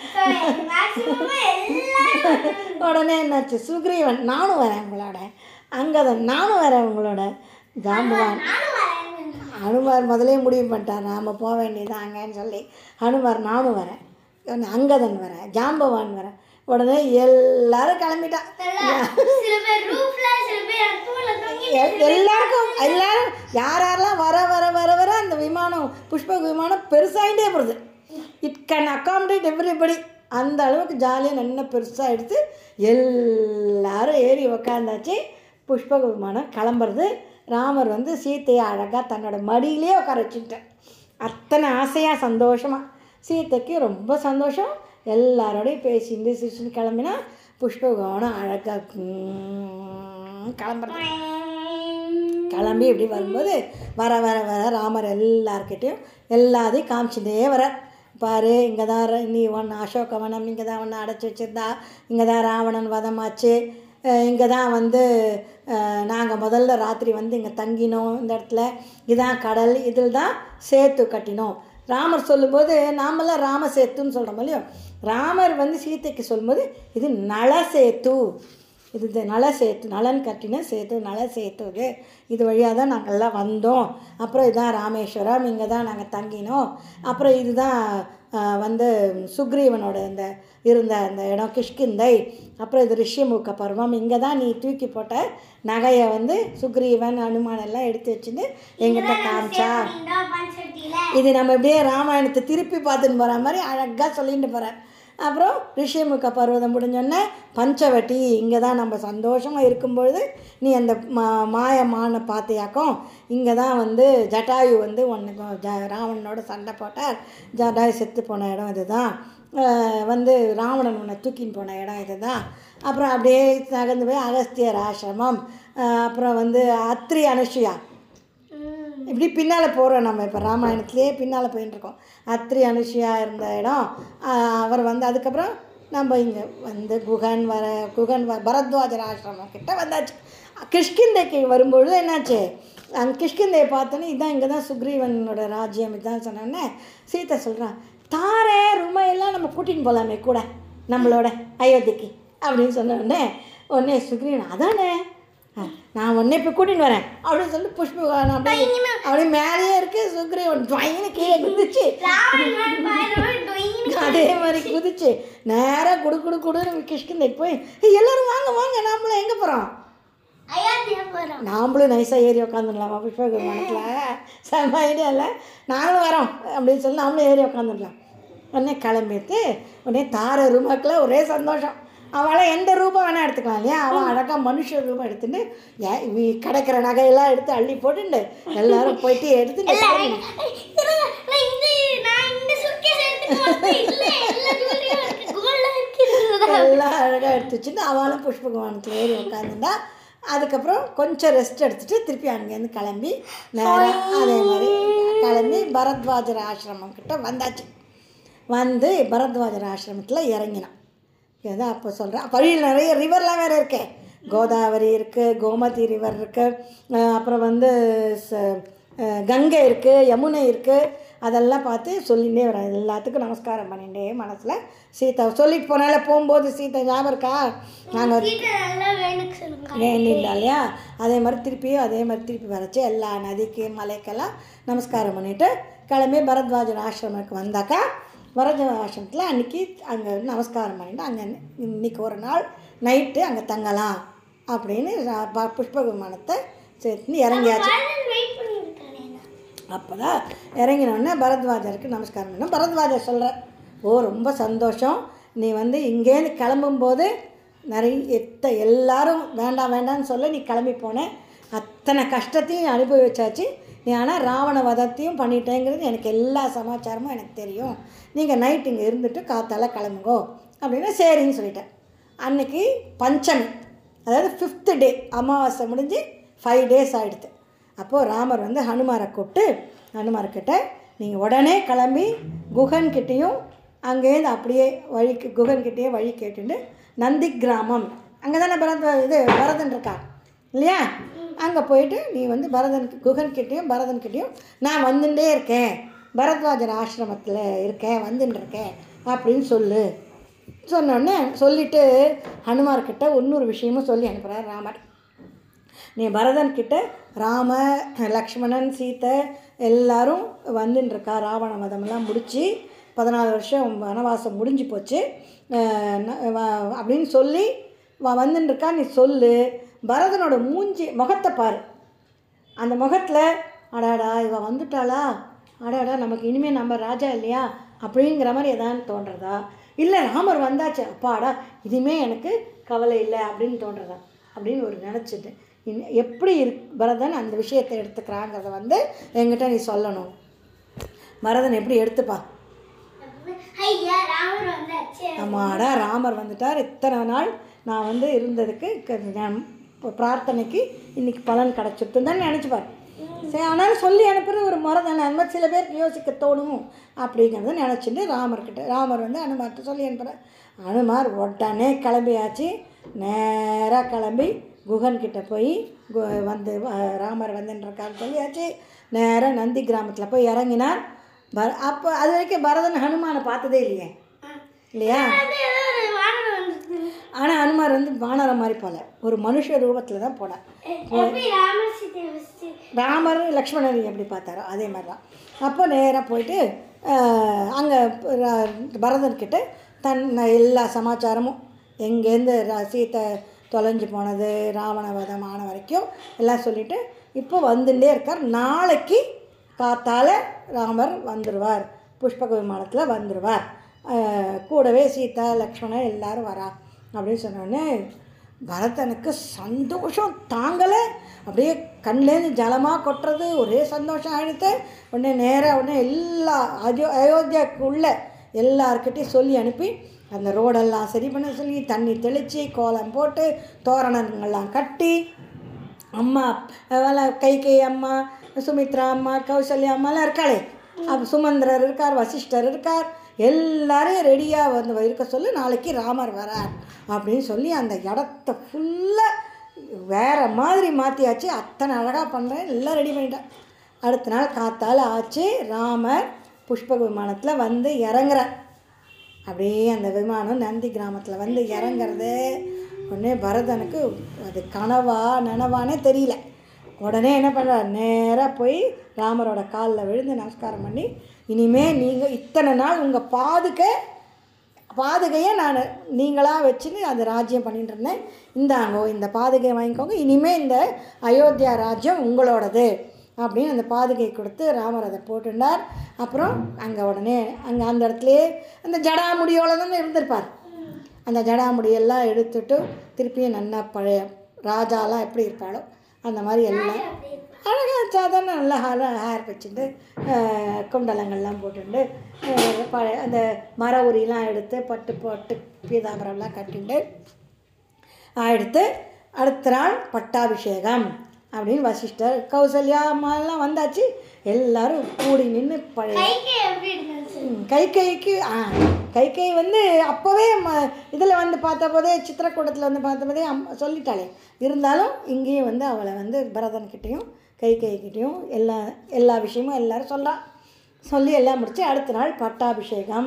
மேக்ஸிமம் எல்லாரும் உடனே என்னாச்சு சுக்ரீவன் நானும் வரேன் உங்களோட அங்கதன் நானும் வரேன் உங்களோட ஜாம்பவான் நானும் வரேன் ஹனுமார் முதலே முடிவு பண்ணிட்டார் நாம் போக வேண்டியதாங்கன்னு சொல்லி ஹனுமார் நானும் வரேன் உடனே அங்கதன் வரேன் ஜாம்பவான் வரேன் உடனே எல்லாரும் கிளம்பிட்டான் சில பேர் ரூஃப்ல சில பேர் தூண்ல தொங்கி எல்- எல்லாருக்கும் எல்லாரும் யார் யாரெல்லாம் வர வர வர வர அந்த விமானம் புஷ்பக விமானம் பெருசாகிட்டே போகுது இட் கேன் அக்காமடேட் எவ்ரிபடி அந்த அளவுக்கு ஜாலியாக நல்லா பெருசாக எடுத்து எல்லாரும் ஏறி உக்காந்தாச்சு புஷ்பக விமானம் கிளம்புறது ராமர் வந்து சீத்தையை அழகாக தன்னோட மடியிலே உட்கார வச்சுக்கிட்டேன் அத்தனை ஆசையாக சந்தோஷமாக சீத்தைக்கு ரொம்ப சந்தோஷம் எல்லாரோடையும் பேசிட்டு சிரிச்சுன்னு கிளம்பினா புஷ்பகவனம் அழகாக கிளம்புறது கிளம்பி இப்படி வரும்போது வர வர வர ராமர் எல்லார்கிட்டையும் எல்லாத்தையும் காமிச்சுட்டே வர பாரு இங்கே தான் ர- நீ ஒன்று அசோகவனம் இங்கே தான் ஒன்று அடைச்சி வச்சிருந்தா இங்கே தான் ராவணன் வதமாச்சு இங்கே தான் வந்து நாங்கள் முதல்ல ராத்திரி வந்து இங்கே தங்கினோம் இந்த இடத்துல இதான் கடல் இதில் தான் சேத்து கட்டினோம் ராமர் சொல்லும்போது நாமெல்லாம் ராம சேத்துன்னு சொல்கிறோம் இல்லையோ ராமர் வந்து சீதைக்கு சொல்லும்போது இது நல சேத்து இது இந்த நல சேத்து நலன் கட்டின சேத்து நல சேத்து இது இது வழியாக தான் நாங்கள் எல்லாம் வந்தோம் அப்புறம் இதுதான் ராமேஸ்வரம் இங்கே தான் நாங்கள் தங்கினோம் அப்புறம் இதுதான் ஆஹ், வந்து சுக்ரீவனோட இந்த இருந்த அந்த இடம் கிஷ்கிந்தை அப்புறம் இது ரிஷிமுக பருவம் இங்கே தான் நீ தூக்கி போட்ட நகையை வந்து சுக்ரீவன் அனுமான் எல்லாம் எடுத்து வச்சுட்டு எங்கிட்ட காமிச்சா பஞ்சட்டியில இது நம்ம இப்படியே ராமாயணத்தை திருப்பி பார்த்துன்னு போகிற மாதிரி அழகாக சொல்லிட்டு போகிறேன் அப்புறம் ரிஷிமுக பர்வதம் முடிஞ்சோடனே பஞ்சவட்டி இங்கே தான் நம்ம சந்தோஷமாக இருக்கும்பொழுது நீ அந்த மா மாயமான பார்த்தியாக்கும் இங்கே தான் வந்து ஜட்டாயு வந்து ஒன்று ஜ ராவணனோட சண்டை போட்டார் ஜட்டாயு செத்து போன இடம் இதுதான் அஹ் வந்து ராவணன் உன்னை தூக்கின்னு போன இடம் இதுதான் அப்புறம் அப்படியே நகர்ந்து போய் அகஸ்தியர் ஆசிரமம் அஹ் அப்புறம் வந்து அத்ரி அனுஷியா இப்படி பின்னால் போகிறோம் நம்ம இப்போ ராமாயணத்துலேயே பின்னால் போயின்னு இருக்கோம் அத்ரி அனுஷியா இருந்த இடம் ஆஹ் அவர் வந்து அதுக்கப்புறம் நம்ம இங்கே வந்து குகன் வர குகன் வ பரத்வாஜர் ஆசிரமம் கிட்ட வந்தாச்சு கிஷ்கிந்தைக்கு வரும்பொழுது என்னாச்சு அங்கே கிஷ்கிந்தையை பார்த்தோன்னே இதான் இங்கே தான் சுக்ரீவனோட ராஜ்யம் இதான் சொன்னோன்னே சீதை சொல்கிறான் தாரே ருமையெல்லாம் நம்ம கூட்டின்னு போகலாமே கூட நம்மளோட அயோத்திக்கு அப்படின்னு சொன்ன உடனே உடனே சுக்ரீவன் அதானே ஆ, நான் உடனே இப்போ கூட்டின்னு வரேன் அப்படின்னு சொல்லி புஷ்பகான் அப்படியே அப்படியே மேலேயே இருக்கு சுக்ரீவன் ட்வைன்னு கீழே குதிச்சு ராவணன் பயங்கரமா டொயின்னு அதே மாதிரி குதிச்சு நேராக குடு குடு குடுன்னு கிஷ்கிந்தைக்கு போய் "ஏய், எல்லாரும் வாங்க வாங்க நாமளும் எங்கே போகிறோம் அயோத்தியா போறோம் நாமளும் நைஸாக ஏறி உட்காந்துடலாமா புஷ்ப விமானத்தில் செம்ம ஐடியா இல்லை நாங்களும் வரோம் அப்படின்னு சொல்லி நாமளும் ஏறி உட்காந்துடலாம் உடனே கிளம்பிட்டு உடனே தார ரூபாக்கில் ஒரே சந்தோஷம் அவளை எந்த ரூபம் வேணால் எடுத்துக்கலாம் இல்லையா அவள் அழகாக மனுஷ ரூபம் எடுத்துட்டு ஏ இவ கிடைக்கிற நகையெல்லாம் எடுத்து அள்ளி போட்டுண்டு எல்லாரும் போயிட்டு எடுத்துட்டு இருங்க, நான் இந்த நான் இந்த suitcase எடுத்துட்டு வந்தேன். இல்ல, எல்லா jewelry யும் இருக்கு. gold ஆ இருக்கு. எல்லாம் அழகாக எடுத்து வச்சுட்டு அவளும் புஷ்பகவானத்தில் ஏறி உட்காந்துருந்தா அதுக்கப்புறம் கொஞ்சம் ரெஸ்ட் எடுத்துட்டு திருப்பி அங்கேருந்து கிளம்பி நேராக அதே மாதிரி கிளம்பி பரத்வாஜர் ஆசிரமம் கிட்ட வந்தாச்சு வந்து பரத்வாஜர் ஆசிரமத்தில் இறங்கினான் ஏதோ அப்போ சொல்கிறேன் வழியில் நிறைய ரிவர்லாம் வேறு இருக்கே கோதாவரி இருக்குது கோமதி ரிவர் இருக்குது அப்புறம் வந்து ச- அஹ் கங்கை இருக்குது யமுனை இருக்குது அதெல்லாம் பார்த்து சொல்லிகிட்டே வரேன் எல்லாத்துக்கும் நமஸ்காரம் பண்ணிட்டே மனசில் சீதா சொல்லிட்டு போனால போகும்போது சீதா ஞாபகம் இருக்கா நாங்கள் சீட்டை நல்லா வேணுக்கு சொல்லுங்க வேண்டியிருந்தா இல்லையா அதே மாதிரி திருப்பியும் அதே மாதிரி திருப்பி வரச்சு எல்லா நதிக்கு மலைக்கெல்லாம் நமஸ்காரம் பண்ணிவிட்டு கிளம்பி பரத்வாஜர் ஆசிரமத்துக்கு வந்தாக்கா பரத்வாஜ ஆசிரமத்தில் அன்றைக்கி அங்கே நமஸ்காரம் பண்ணிட்டு அங்கே இன்னைக்கு ஒரு நாள் நைட்டு அங்கே தங்கலாம் அப்படின்னு ரா- ப- புஷ்ப விமானத்தை சேர்த்து இறங்கியாச்சு பலன் வெயிட் பண்ணியிருக்கானே நான். அப்போ தான் இறங்கினோடனே பரத்வாஜருக்கு நமஸ்காரம் பண்ணோம் பரத்வாஜர் சொல்கிறார் ஓ ரொம்ப சந்தோஷம் நீ வந்து இங்கேருந்து கிளம்பும்போது நிறைய எத்த எல்லாரும் வேண்டாம் வேண்டாம்னு சொல்ல நீ கிளம்பி போன அத்தனை கஷ்டத்தையும் அனுபவிச்சாச்சு நீ ஆனால் ராவண வதத்தையும் பண்ணிட்டேங்கிறது எனக்கு எல்லா சமாச்சாரமும் எனக்கு தெரியும் நீங்கள் நைட் இங்கே இருந்துட்டு காத்தால கிளம்புங்கோ அப்படின்னா சரின்னு சொல்லிட்டேன் அன்னைக்கு பஞ்சமி அதாவது ஃபிஃப்த்து டே அமாவாசை முடிஞ்சு ஃபைவ் டேஸ் ஆகிடுது அப்போது ராமர் வந்து ஹனுமாரை கூப்பிட்டு ஹனுமார்கிட்ட நீங்கள் உடனே கிளம்பி குகன்கிட்டேயும் அங்கேருந்து அப்படியே வழிக்கு குகன்கிட்டயே வழி கேட்டுட்டு நந்தி கிராமம் அங்கே தானே பரத இது பரதன் இருக்கா இல்லையா அங்கே போயிட்டு நீ வந்து பரதன் குகன்கிட்டேயும் பரதன்கிட்டேயும் நான் வந்துட்டே இருக்கேன் பரத்வாஜர் ஆசிரமத்தில் இருக்கேன் வந்துன்னு இருக்கேன் அப்படின்னு சொல்லு சொன்னோடனே சொல்லிவிட்டு ஹனுமார்கிட்ட இன்னொரு விஷயமும் சொல்லி அனுப்புகிறார் ராமர் நீ பரதன் கிட்ட ராம லக்ஷ்மணன் சீதை எல்லாரும் வந்துன்னு இருக்கா ராவண வதமெல்லாம் முடித்து பதினாலு வருஷம் வனவாசம் முடிஞ்சு போச்சு அஹ் ந- வ- அப்படின்னு சொல்லி வ- வந்துன்னு இருக்கா நீ சொல்லு பரதனோட மூஞ்சி முகத்தை பாரு அந்த முகத்தில் அடாடா இவ வந்துட்டாளா அடாடா நமக்கு இனிமேல் நம்ம ராஜா இல்லையா அப்படிங்கிற மாதிரி எதான்னு தோன்றதா இல்லை ராமர் வந்தாச்சு அப்பாடா இனிமே எனக்கு கவலை இல்லை அப்படின்னு தோன்றதா அப்படின்னு ஒரு நினச்சிட்டு இன் எப்படி இரு பரதன் அந்த விஷயத்தை எடுத்துக்கிறாங்கிறத வந்து என்கிட்ட நீ சொல்லணும் பரதன் எப்படி எடுத்துப்பா ஐயா ராமர் வந்தாச்சு ஆமாடா ராமர் வந்துட்டார் இத்தனை நாள் நான் வந்து இருந்ததுக்கு க- நான் பிரார்த்தனைக்கு இன்னைக்கு பலன் கிடச்சிட்டுன்னு தான் நினச்சிப்பார் சரி ஆனாலும் சொல்லி அனுப்புறது ஒரு முறை தானே அந்த மாதிரி சில பேருக்கு யோசிக்க தோணும் அப்படிங்கிறத நினச்சிட்டு ராமர்கிட்ட ராமர் வந்து அனுமார்கிட்ட சொல்லி அனுப்புகிறார் அனுமார் உடனே கிளம்பியாச்சு நேராக கிளம்பி குகன்கிட்ட போய் கு- வந்து அஹ், ராமர் வந்துன்றிருக்காருன்னு சொல்லியாச்சு நேராக நந்தி கிராமத்தில் போய் இறங்கினார் பர அப்போ அது வரைக்கும் பரதன் ஹனுமானை பார்த்ததே இல்லையே இல்லையா அது ஏதோ ஒரு வானரம் வந்துருக்கு ஆனால் அனுமார் வந்து வானரம் மாதிரி போல ஒரு மனுஷ ரூபத்தில் தான் போனார் எப்படி ராமர் சீதை வச்சு ராமர் லக்ஷ்மணன் எப்படி பார்த்தாரோ அதே மாதிரி தான் அப்போ நேராக போயிட்டு அங்கே பரதன்கிட்ட தன் எல்லா சமாச்சாரமும் எங்கேருந்து ர- சீத்தை தொலைஞ்சு போனது ராவண வதம் ஆன வரைக்கும் எல்லாம் சொல்லிவிட்டு இப்போ வந்துட்டே இருக்கார் நாளைக்கு காத்தால ராமர் வந்துடுவார் புஷ்பக விமானத்தில் வந்துடுவார் அஹ், கூடவே சீதா லக்ஷ்மணன் எல்லாரும் வரா அப்படின்னு சொன்னோடனே பரதனுக்கு சந்தோஷம் தாங்கலை அப்படியே கண்லேருந்து ஜலமாக கொட்டுறது ஒரே சந்தோஷம் ஆகிடுத்து உடனே நேராக உடனே எல்லா அயோ அயோத்தியாவுக்குள்ள எல்லார்கிட்டையும் சொல்லி அனுப்பி அந்த ரோடெல்லாம் சரி பண்ண சொல்லி தண்ணி தெளித்து கோலம் போட்டு தோரணங்கள்லாம் கட்டி அம்மா அதெல்லாம் கைகை அம்மா சுமித்ரா அம்மா கௌசல்யா அம்மாலாம் இருக்காளே அப்போ சுமந்திரர் இருக்கார் வசிஷ்டர் இருக்கார் எல்லாரையும் ரெடியாக வந்து இருக்க சொல்லி நாளைக்கு ராமர் வரார் அப்படின்னு சொல்லி அந்த இடத்த ஃபுல்லாக வேறு மாதிரி மாற்றியாச்சு அத்தனை அழகாக பண்ணுறேன் எல்லாம் ரெடி பண்ணிட்டேன் அடுத்த நாள் காத்தால ஆச்சு ராமர் புஷ்பக விமானத்தில் வந்து இறங்குறார் அப்படியே அந்த விமானம் நந்தி கிராமத்தில் வந்து இறங்குறது உடனே பரதனுக்கு அது கனவா நனவானே தெரியல உடனே என்ன பண்ணுறார் நேராக போய் ராமரோட காலில் விழுந்து நமஸ்காரம் பண்ணி இனிமே நீங்கள் இத்தனை நாள் உங்கள் பாதுகை பாதுகையை நான் நீங்களாக வச்சுன்னு அந்த ராஜ்யம் பண்ணிட்டு இருந்தேன் இந்தாங்கோ இந்த பாதுகையை வாங்கிக்கோங்க இனிமேல் இந்த அயோத்தியா ராஜ்யம் உங்களோடது அப்படின்னு அந்த பாதுகை கொடுத்து ராமர் அதை போட்டுட்டார் அப்புறம் அங்கே உடனே அங்கே அந்த இடத்துலையே அந்த ஜடாமுடியோட தானே இருந்திருப்பார் அந்த ஜடாமுடியெல்லாம் எடுத்துட்டு திருப்பியும் நல்லா பழைய ராஜாலாம் எப்படி இருப்பாளோ அந்த மாதிரி எல்லாம் அழகாக சாதாரண நல்லா ஹேர் ஹேர் வச்சுட்டு அஹ், குண்டலங்கள்லாம் போட்டுட்டு அஹ், பழைய அந்த மர உரிலாம் எடுத்து பட்டு போட்டு பீதாம்பரம்லாம் கட்டிட்டு எடுத்து அடுத்த நாள் பட்டாபிஷேகம் அப்படின்னு வசிஷ்டர் கௌசல்யா அம்மாலாம் வந்தாச்சு எல்லாரும் கூடி நின்று பழைய கைக்கு எப்படி இருந்துச்சு ம், கைகைக்கு ஆ கைகை வந்து அப்போவே ம இதில் வந்து பார்த்த போதே சித்திரக்கூடத்தில் வந்து பார்த்த போதே அம் சொல்லிட்டாளே இருந்தாலும் இங்கேயும் வந்து அவளை வந்து பரதன்கிட்டேயும் கைகைக்கிட்டேயும் எல்லா எல்லா விஷயமும் எல்லாரும் சொல்றா சொல்லி எல்லாம் முடிச்சு அடுத்த நாள் பட்டாபிஷேகம்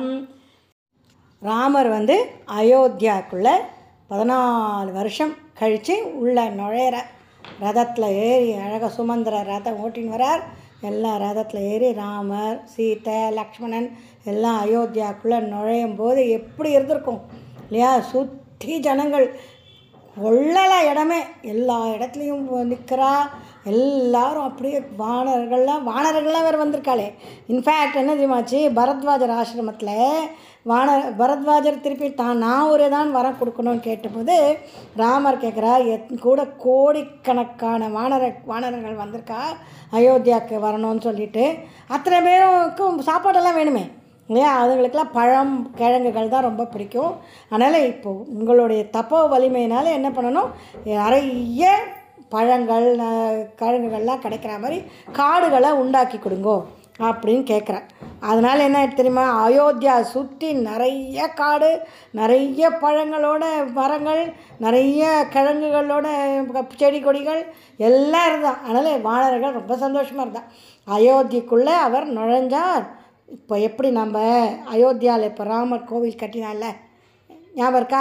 ராமர் வந்து அயோத்தியாக்குள்ளே பதினாலு வருஷம் கழித்து உள்ள நுழையிற ரதத்தில் ஏறி அழகாக சுமந்திர ரதம் ஓட்டின்னு வரார் எல்லா ரதத்தில் ஏறி ராமர் சீதை லக்ஷ்மணன் எல்லாம் அயோத்தியாக்குள்ளே நுழையும் போது எப்படி இருந்திருக்கும் இல்லையா சுற்றி ஜனங்கள் கொள்ளல இடமே எல்லா இடத்துலையும் நிற்கிறா எல்லாரும் அப்படியே வானர்கள்லாம் வானர்கள்லாம் வேறு வந்திருக்காளே இன்ஃபேக்ட் என்ன தெரியுமாச்சு பரத்வாஜர் ஆசிரமத்தில் வானர் பரத்வாஜர் திருப்பி தான் நான் ஒரு தான் வரம் கொடுக்கணும்னு கேட்டபோது ராமர் கேட்குறா எத் கூட கோடிக்கணக்கான வானர வானரங்கள் வந்திருக்கா அயோத்தியாவுக்கு வரணும்னு சொல்லிட்டு அத்தனை பேருக்கும் சாப்பாடெல்லாம் வேணுமே இல்லையா அதுங்களுக்கெல்லாம் பழம் கிழங்குகள் தான் ரொம்ப பிடிக்கும் அதனால் இப்போது உங்களுடைய தப்போ வலிமையினால் என்ன பண்ணணும் நிறைய பழங்கள் ந- கிழங்குகள்லாம் கிடைக்கிற மாதிரி காடுகளை உண்டாக்கி கொடுங்கோ அப்படின்னு கேட்குறேன் அதனால் என்ன ஆயிடுச்சு தெரியுமா அயோத்தியா சுற்றி நிறைய காடு நிறைய பழங்களோட மரங்கள் நிறைய கிழங்குகளோட செடி கொடிகள் எல்லாம் இருந்தான் அதனால் வானர்கள் ரொம்ப சந்தோஷமாக இருந்தான் அயோத்திக்குள்ளே அவர் நுழைஞ்சார் இப்போ எப்படி நம்ம அயோத்தியாவில் இப்போ ராமர் கோவில் கட்டினால ஞாபகம் இருக்கா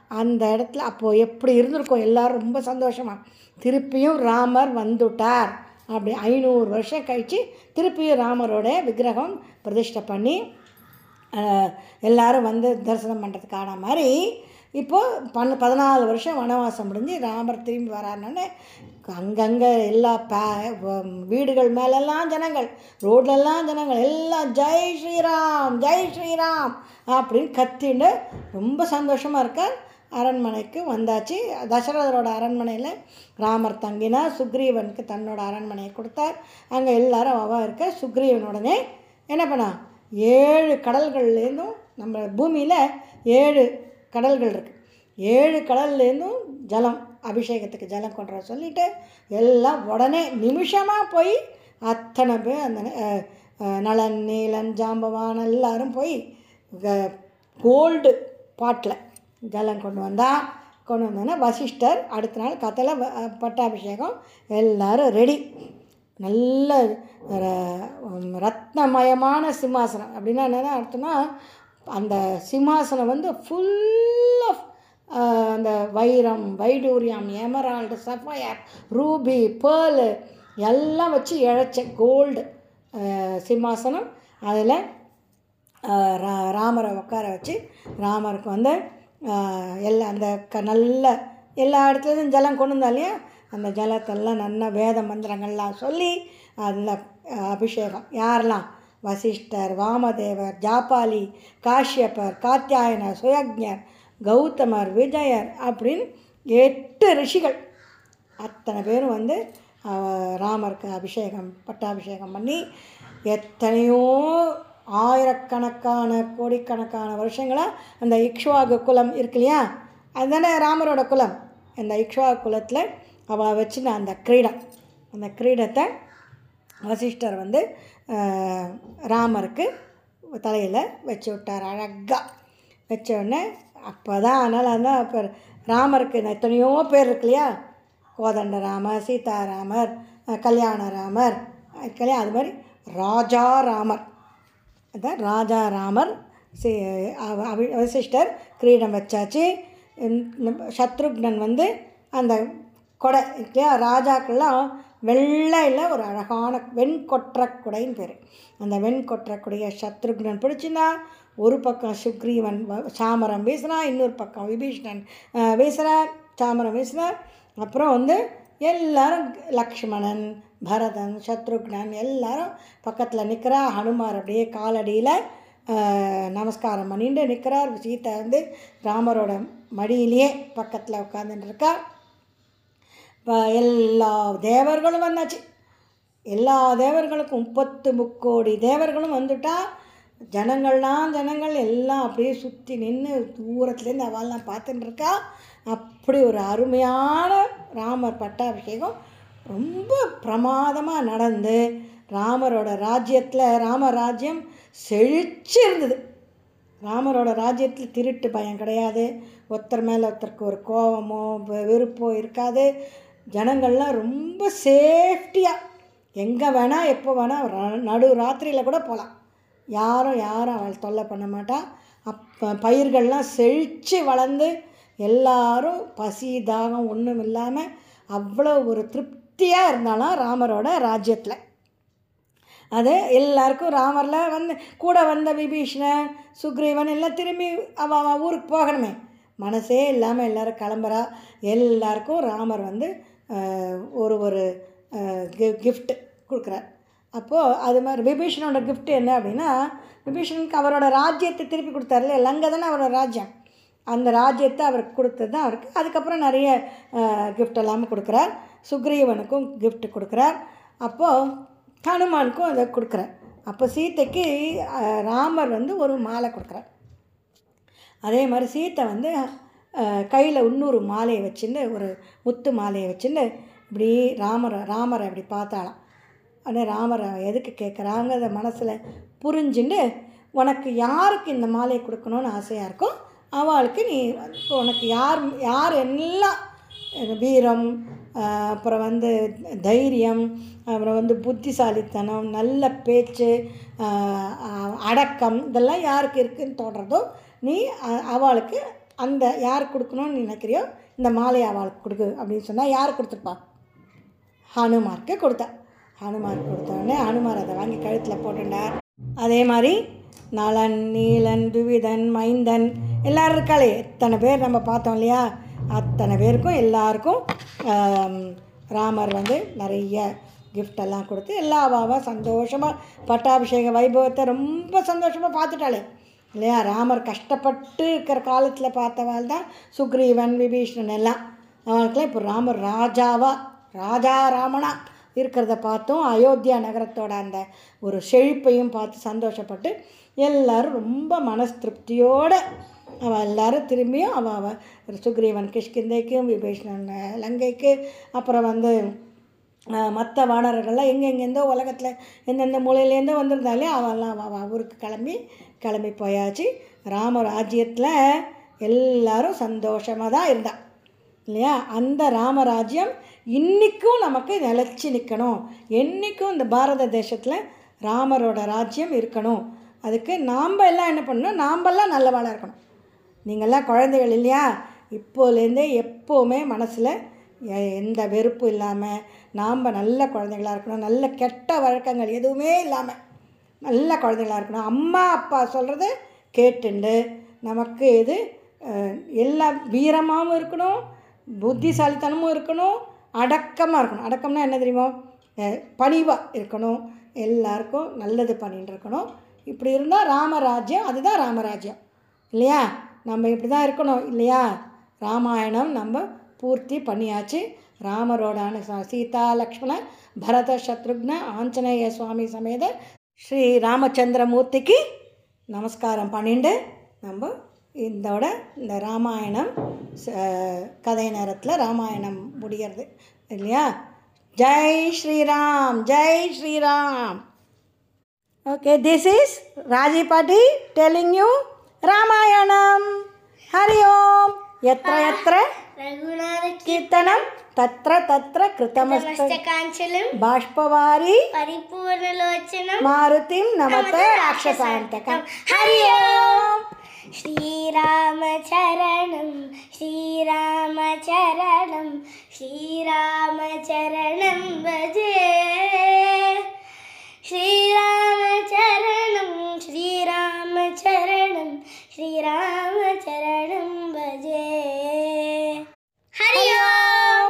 அந்த இடத்துல அப்போது எப்படி இருந்திருக்கும் எல்லாரும் ரொம்ப சந்தோஷமாக திருப்பியும் ராமர் வந்துட்டார் அப்படி ஐநூறு வருஷம் கழித்து திருப்பியும் ராமரோட விக்கிரகம் பிரதிஷ்டை பண்ணி அஹ், எல்லாரும் வந்து தரிசனம் பண்ணுறதுக்கான மாதிரி இப்போது பன் பதினாலு வருஷம் வனவாசம் முடிஞ்சு ராமர் திரும்பி வராருன்னு அங்கங்கே எல்லா பே வ- வீடுகள் மேலெல்லாம் ஜனங்கள் ரோட்லெல்லாம் ஜனங்கள் எல்லாம் ஜெய் ஸ்ரீராம் ஜெய் ஸ்ரீராம் அப்படின்னு கத்திண்டு ரொம்ப சந்தோஷமாக இருக்கார் அரண்மனைக்கு வந்தாச்சு தசரதரோட அரண்மனையில் ராமர் தங்கினார் சுக்ரீவனுக்கு தன்னோட அரண்மனையை கொடுத்தார் அங்கே எல்லாரும் அவ இருக்க சுக்ரீவன் உடனே என்ன பண்ணா ஏழு கடல்கள்லேருந்தும் நம்ம பூமியில் ஏழு கடல்கள் இருக்குது ஏழு கடல்லேருந்தும் ஜலம் அபிஷேகத்துக்கு ஜலம் கொண்டு வர சொல்லிட்டு எல்லாம் உடனே நிமிஷமாக போய் அத்தனை பேர் அந்த அஹ், அஹ், நலன் நீலன் ஜாம்பவான் எல்லாரும் போய் கோல்டு பாட்டில் ஜலம் கொண்டு வந்தா கொண்டு வந்தோன்னே வசிஷ்டர் அடுத்த நாள் கத்தலை பட்டாபிஷேகம் எல்லாரும் ரெடி நல்ல ர- உம், ரத்னமயமான சிம்மாசனம் அப்படின்னா என்னென்ன அர்த்தம்னா அந்த சிம்மாசனம் வந்து ஃபுல் ஆஃப் அந்த வைரம் வைடூரியம் எமரால்டு சஃபயர் ரூபி பேர்லு எல்லாம் வச்சு இழைச்ச கோல்டு சிம்மாசனம் அதில் ஆஹ் ரா- ராமரை உட்கார வச்சு ராமருக்கு வந்து ஆஹ் எல்லா அந்த க நல்ல எல்லா இடத்துலேயும் ஜலம் கொண்டு வந்தா இல்லையா அந்த ஜலத்தெல்லாம் நல்ல வேத மந்திரங்கள்லாம் சொல்லி அதில் அபிஷேகம் யாரெல்லாம் வசிஷ்டர் வாமதேவர் ஜாபாலி காஷ்யப்பர் காத்தியாயனர் சுயக்ஞர் கௌதமர் விஜயர் அப்படின்னு எட்டு ரிஷிகள் அத்தனை பேரும் வந்து அஹ், ராமருக்கு அபிஷேகம் பட்டாபிஷேகம் பண்ணி எத்தனையோ ஆயிரக்கணக்கான கோடிக்கணக்கான வருஷங்களாக அந்த இக்ஷ்வாகு குலம் இருக்கு இல்லையா அதுதானே ராமரோட குலம் அந்த இக்ஷ்வாகு குலத்தில் அவள் வச்சுன அந்த கிரீடம் அந்த கிரீடத்தை வசிஷ்டர் வந்து அஹ், ராமருக்கு தலையில் வச்சு விட்டார் அழகாக வச்ச உடனே அப்போ தான் அதனால் அதான் இப்போ ராமருக்கு எத்தனையோ பேர் இருக்கு இல்லையா கோதண்டராமர் சீதாராமர் அஹ், கல்யாணராமர் கல்யாணம் அது மாதிரி ராஜா ராமர் அதான் ராஜா ராமர் சி அவ- அவி- வசிஷ்டர் கிரீடம் வச்சாச்சு இந்த சத்ருக்னன் வந்து அந்த கொடை இருக்கு இல்லையா ராஜாக்கெல்லாம் வெள்ளையில் ஒரு அழகான வெண்கொற்ற குடைன்னு பேர் அந்த வெண்கொற்ற குடையை சத்ருக்னன் பிடிச்சினா ஒரு பக்கம் சுக்ரீவன் வ- சாமரம் வீசினா இன்னொரு பக்கம் விபீஷணன் அஹ், வீசினார் சாமரம் வீசினார் அப்புறம் வந்து எல்லாரும் லக்ஷ்மணன் பரதன் சத்ருக்னன் எல்லாரும் பக்கத்தில் நிற்கிறா ஹனுமார் அப்படியே காலடியில் ஆஹ், நமஸ்காரம் பண்ணிட்டு நிற்கிறார் சீதை வந்து ராமரோட மடியிலேயே பக்கத்தில் உட்காந்துட்டு இருக்கா இப்போ எல்லா தேவர்களும் வந்தாச்சு எல்லா தேவர்களுக்கும் முப்பத்து முக்கோடி தேவர்களும் வந்துட்டா ஜனங்கள்லாம் ஜனங்கள் எல்லாம் அப்படியே சுற்றி நின்று தூரத்துலேருந்து அவள்லாம் பார்த்துட்டு இருக்கா அப்படி ஒரு அருமையான ராமர் பட்டாபிஷேகம் ரொம்ப பிரமாதமாக நடந்து ராமரோட ராஜ்யத்தில் ராமராஜ்யம் செழிச்சு இருந்தது ராமரோட ராஜ்யத்தில் திருட்டு பயம் கிடையாது ஒருத்தர் மேலே ஒருத்தருக்கு ஒரு கோபமோ வெ- வெறுப்போ இருக்காது ஜனங்கள்லாம் ரொம்ப சேஃப்டியாக எங்கே வேணால் எப்போ வேணால் ர- நடு ராத்திரியில் கூட போகலாம் யாரும் யாரும் அவள் தொல்லை பண்ண மாட்டா அப்போ பயிர்கள்லாம் செழித்து வளர்ந்து எல்லாரும் பசி தாகம் ஒன்றும் இல்லாமல் அவ்வளோ ஒரு திருப்தியாக இருந்தாலும் ராமரோட ராஜ்யத்தில் அது எல்லாருக்கும் ராமரில் வந்து கூட வந்த விபீஷணன் சுக்ரீவன் எல்லாம் திரும்பி அவ அவ ஊருக்கு போகணுமே மனசே இல்லாமல் எல்லாரும் கிளம்புறா எல்லாருக்கும் ராமர் வந்து ஆஹ், ஒரு ஒரு கிஃப்ட் கொடுக்குறார் அப்போது அது மாதிரி விபீஷணோட gift என்ன அப்படின்னா விபீஷணனுக்கு அவரோட ராஜ்யத்தை திருப்பி கொடுத்தாருல லங்கை தானே அவரோட ராஜ்யம் அந்த ராஜ்யத்தை அவருக்கு கொடுத்தது தான் அவருக்கு அதுக்கப்புறம் நிறைய gift எல்லாமே கொடுக்குறார் சுக்ரீவனுக்கும் gift கொடுக்குறார் அப்போது ஹனுமானுக்கும் அதை கொடுக்குறார் அப்போ சீதைக்கு அஹ், ராமர் வந்து ஒரு மாலை கொடுக்குறார் அதே மாதிரி சீத்தை வந்து கையில் இன்னொரு மாலையை வச்சுன்னு ஒரு முத்து மாலையை வச்சுன்னு இப்படி ராமரை ராமரை இப்படி பார்த்தாளாம் ஆனால் ராமரை எதுக்கு கேட்குறாங்க அதை மனசில் புரிஞ்சுண்டு உனக்கு யாருக்கு இந்த மாலையை கொடுக்கணும்னு ஆசையாக இருக்கோ அவளுக்கு நீ உனக்கு யார் யார் எல்லாம் வீரம் ஆஹ் அப்புறம் வந்து தைரியம் அப்புறம் வந்து புத்திசாலித்தனம் நல்ல பேச்சு ஆஹ் ஆஹ் அடக்கம் இதெல்லாம் யாருக்கு இருக்குன்னு தோன்றதோ நீ அ- அவளுக்கு அந்த யார் கொடுக்கணும்னு நினைக்கிறியோ இந்த மாலையை அவளுக்கு கொடுக்கு அப்படின்னு சொன்னால் யார் கொடுத்துருப்பா ஹனுமாருக்கு கொடுத்தா ஹனுமார் கொடுத்த உடனே ஹனுமார் அதை வாங்கி கழுத்தில் போட்டுண்டார் அதே மாதிரி நலன் நீலன் துவிதன் மைந்தன் எல்லாரும் இருக்காளே எத்தனை பேர் நம்ம பார்த்தோம் இல்லையா அத்தனை பேருக்கும் எல்லாருக்கும் ஆம், ராமர் வந்து நிறைய gift எல்லாம் கொடுத்து எல்லா அவாவா சந்தோஷமாக பட்டாபிஷேக வைபவத்தை ரொம்ப சந்தோஷமாக பார்த்துட்டாளே இல்லையா ராமர் கஷ்டப்பட்டு இருக்கிற காலத்தில் பார்த்தவாள் தான் சுக்ரீவன் விபீஷணன் எல்லாம் அவனுக்குலாம் இப்போ ராமர் ராஜாவா ராஜா ராமனா இருக்கிறத பார்த்தும் அயோத்தியா நகரத்தோட அந்த ஒரு செழிப்பையும் பார்த்து சந்தோஷப்பட்டு எல்லாரும் ரொம்ப மனசு திருப்தியோடு அவள் எல்லாரும் திரும்பியும் அவள் அவள் சுக்ரீவன் கிஷ்கிந்தைக்கும் விபீஷணன் லங்கைக்கு அப்புறம் வந்து மற்ற வானர்கள்லாம் எங்கெங்கேருந்தோ உலகத்தில் எந்தெந்த மூலையிலேருந்தோ வந்திருந்தாலே அவெல்லாம் அவ அவ ஊருக்கு கிளம்பி கிளம்பி போயாச்சு ராம ராஜ்யத்தில் எல்லாரும் சந்தோஷமாக தான் இருந்தா இல்லையா அந்த ராமராஜ்யம் இன்றைக்கும் நமக்கு நிலச்சி நிற்கணும் என்றைக்கும் இந்த பாரத தேசத்தில் ராமரோட ராஜ்யம் இருக்கணும் அதுக்கு நாம் எல்லாம் என்ன பண்ணணும் நாம்பெல்லாம் நல்லவாளாக இருக்கணும் நீங்கள்லாம் குழந்தைகள் இல்லையா இப்போலேருந்தே எப்போவுமே மனசில் எ- எந்த வெறுப்பும் இல்லாமல் நாம் நல்ல குழந்தைகளாக இருக்கணும் நல்ல கெட்ட வழக்கங்கள் எதுவுமே இல்லாமல் நல்ல குழந்தைகளாக இருக்கணும் அம்மா அப்பா சொல்கிறத கேட்டுண்டு நமக்கு இது அஹ், எல்லா வீரமாகவும் இருக்கணும் புத்திசாலித்தனமும் இருக்கணும் அடக்கமாக இருக்கணும் அடக்கம்னா என்ன தெரியுமோ பணிவாக இருக்கணும் எல்லாருக்கும் நல்லது பண்ணிட்டு இருக்கணும் இப்படி இருந்தால் ராமராஜ்யம் அதுதான் ராமராஜ்யம் இல்லையா நம்ம இப்படி தான் இருக்கணும் இல்லையா ராமாயணம் நம்ம பூர்த்தி பண்ணியாச்சு ராமரோட அனு சீதா லக்ஷ்மண பரத சத்ருக்ன ஆஞ்சநேய சுவாமி சமேத ஸ்ரீ ராமச்சந்திரமூர்த்திக்கு நமஸ்காரம் பண்ணிட்டு நம்ம இதோட இந்த ராமாயணம் ச- கதை நேரத்தில் ராமாயணம் முடிகிறது இல்லையா Jai Sriram Jai Sriram Okay, this is Raji Pati telling you Ramayanam. Hari Om. Yatra yatra Raghunatha kirtanam tatra tatra kritamasta కీర్తనమస్తకాంచలం బాష్పవారి పరిపూర్ణలోచనం మారుతిం నమతే రాక్షసాంతకం Hari ఓం శ్రీరామచరణం శ్రీరామచరణం శ్రీరామచరణం భజే శ్రీరామచరణం శ్రీరామచరణం శ్రీరామచరణం భజే హరి ఓం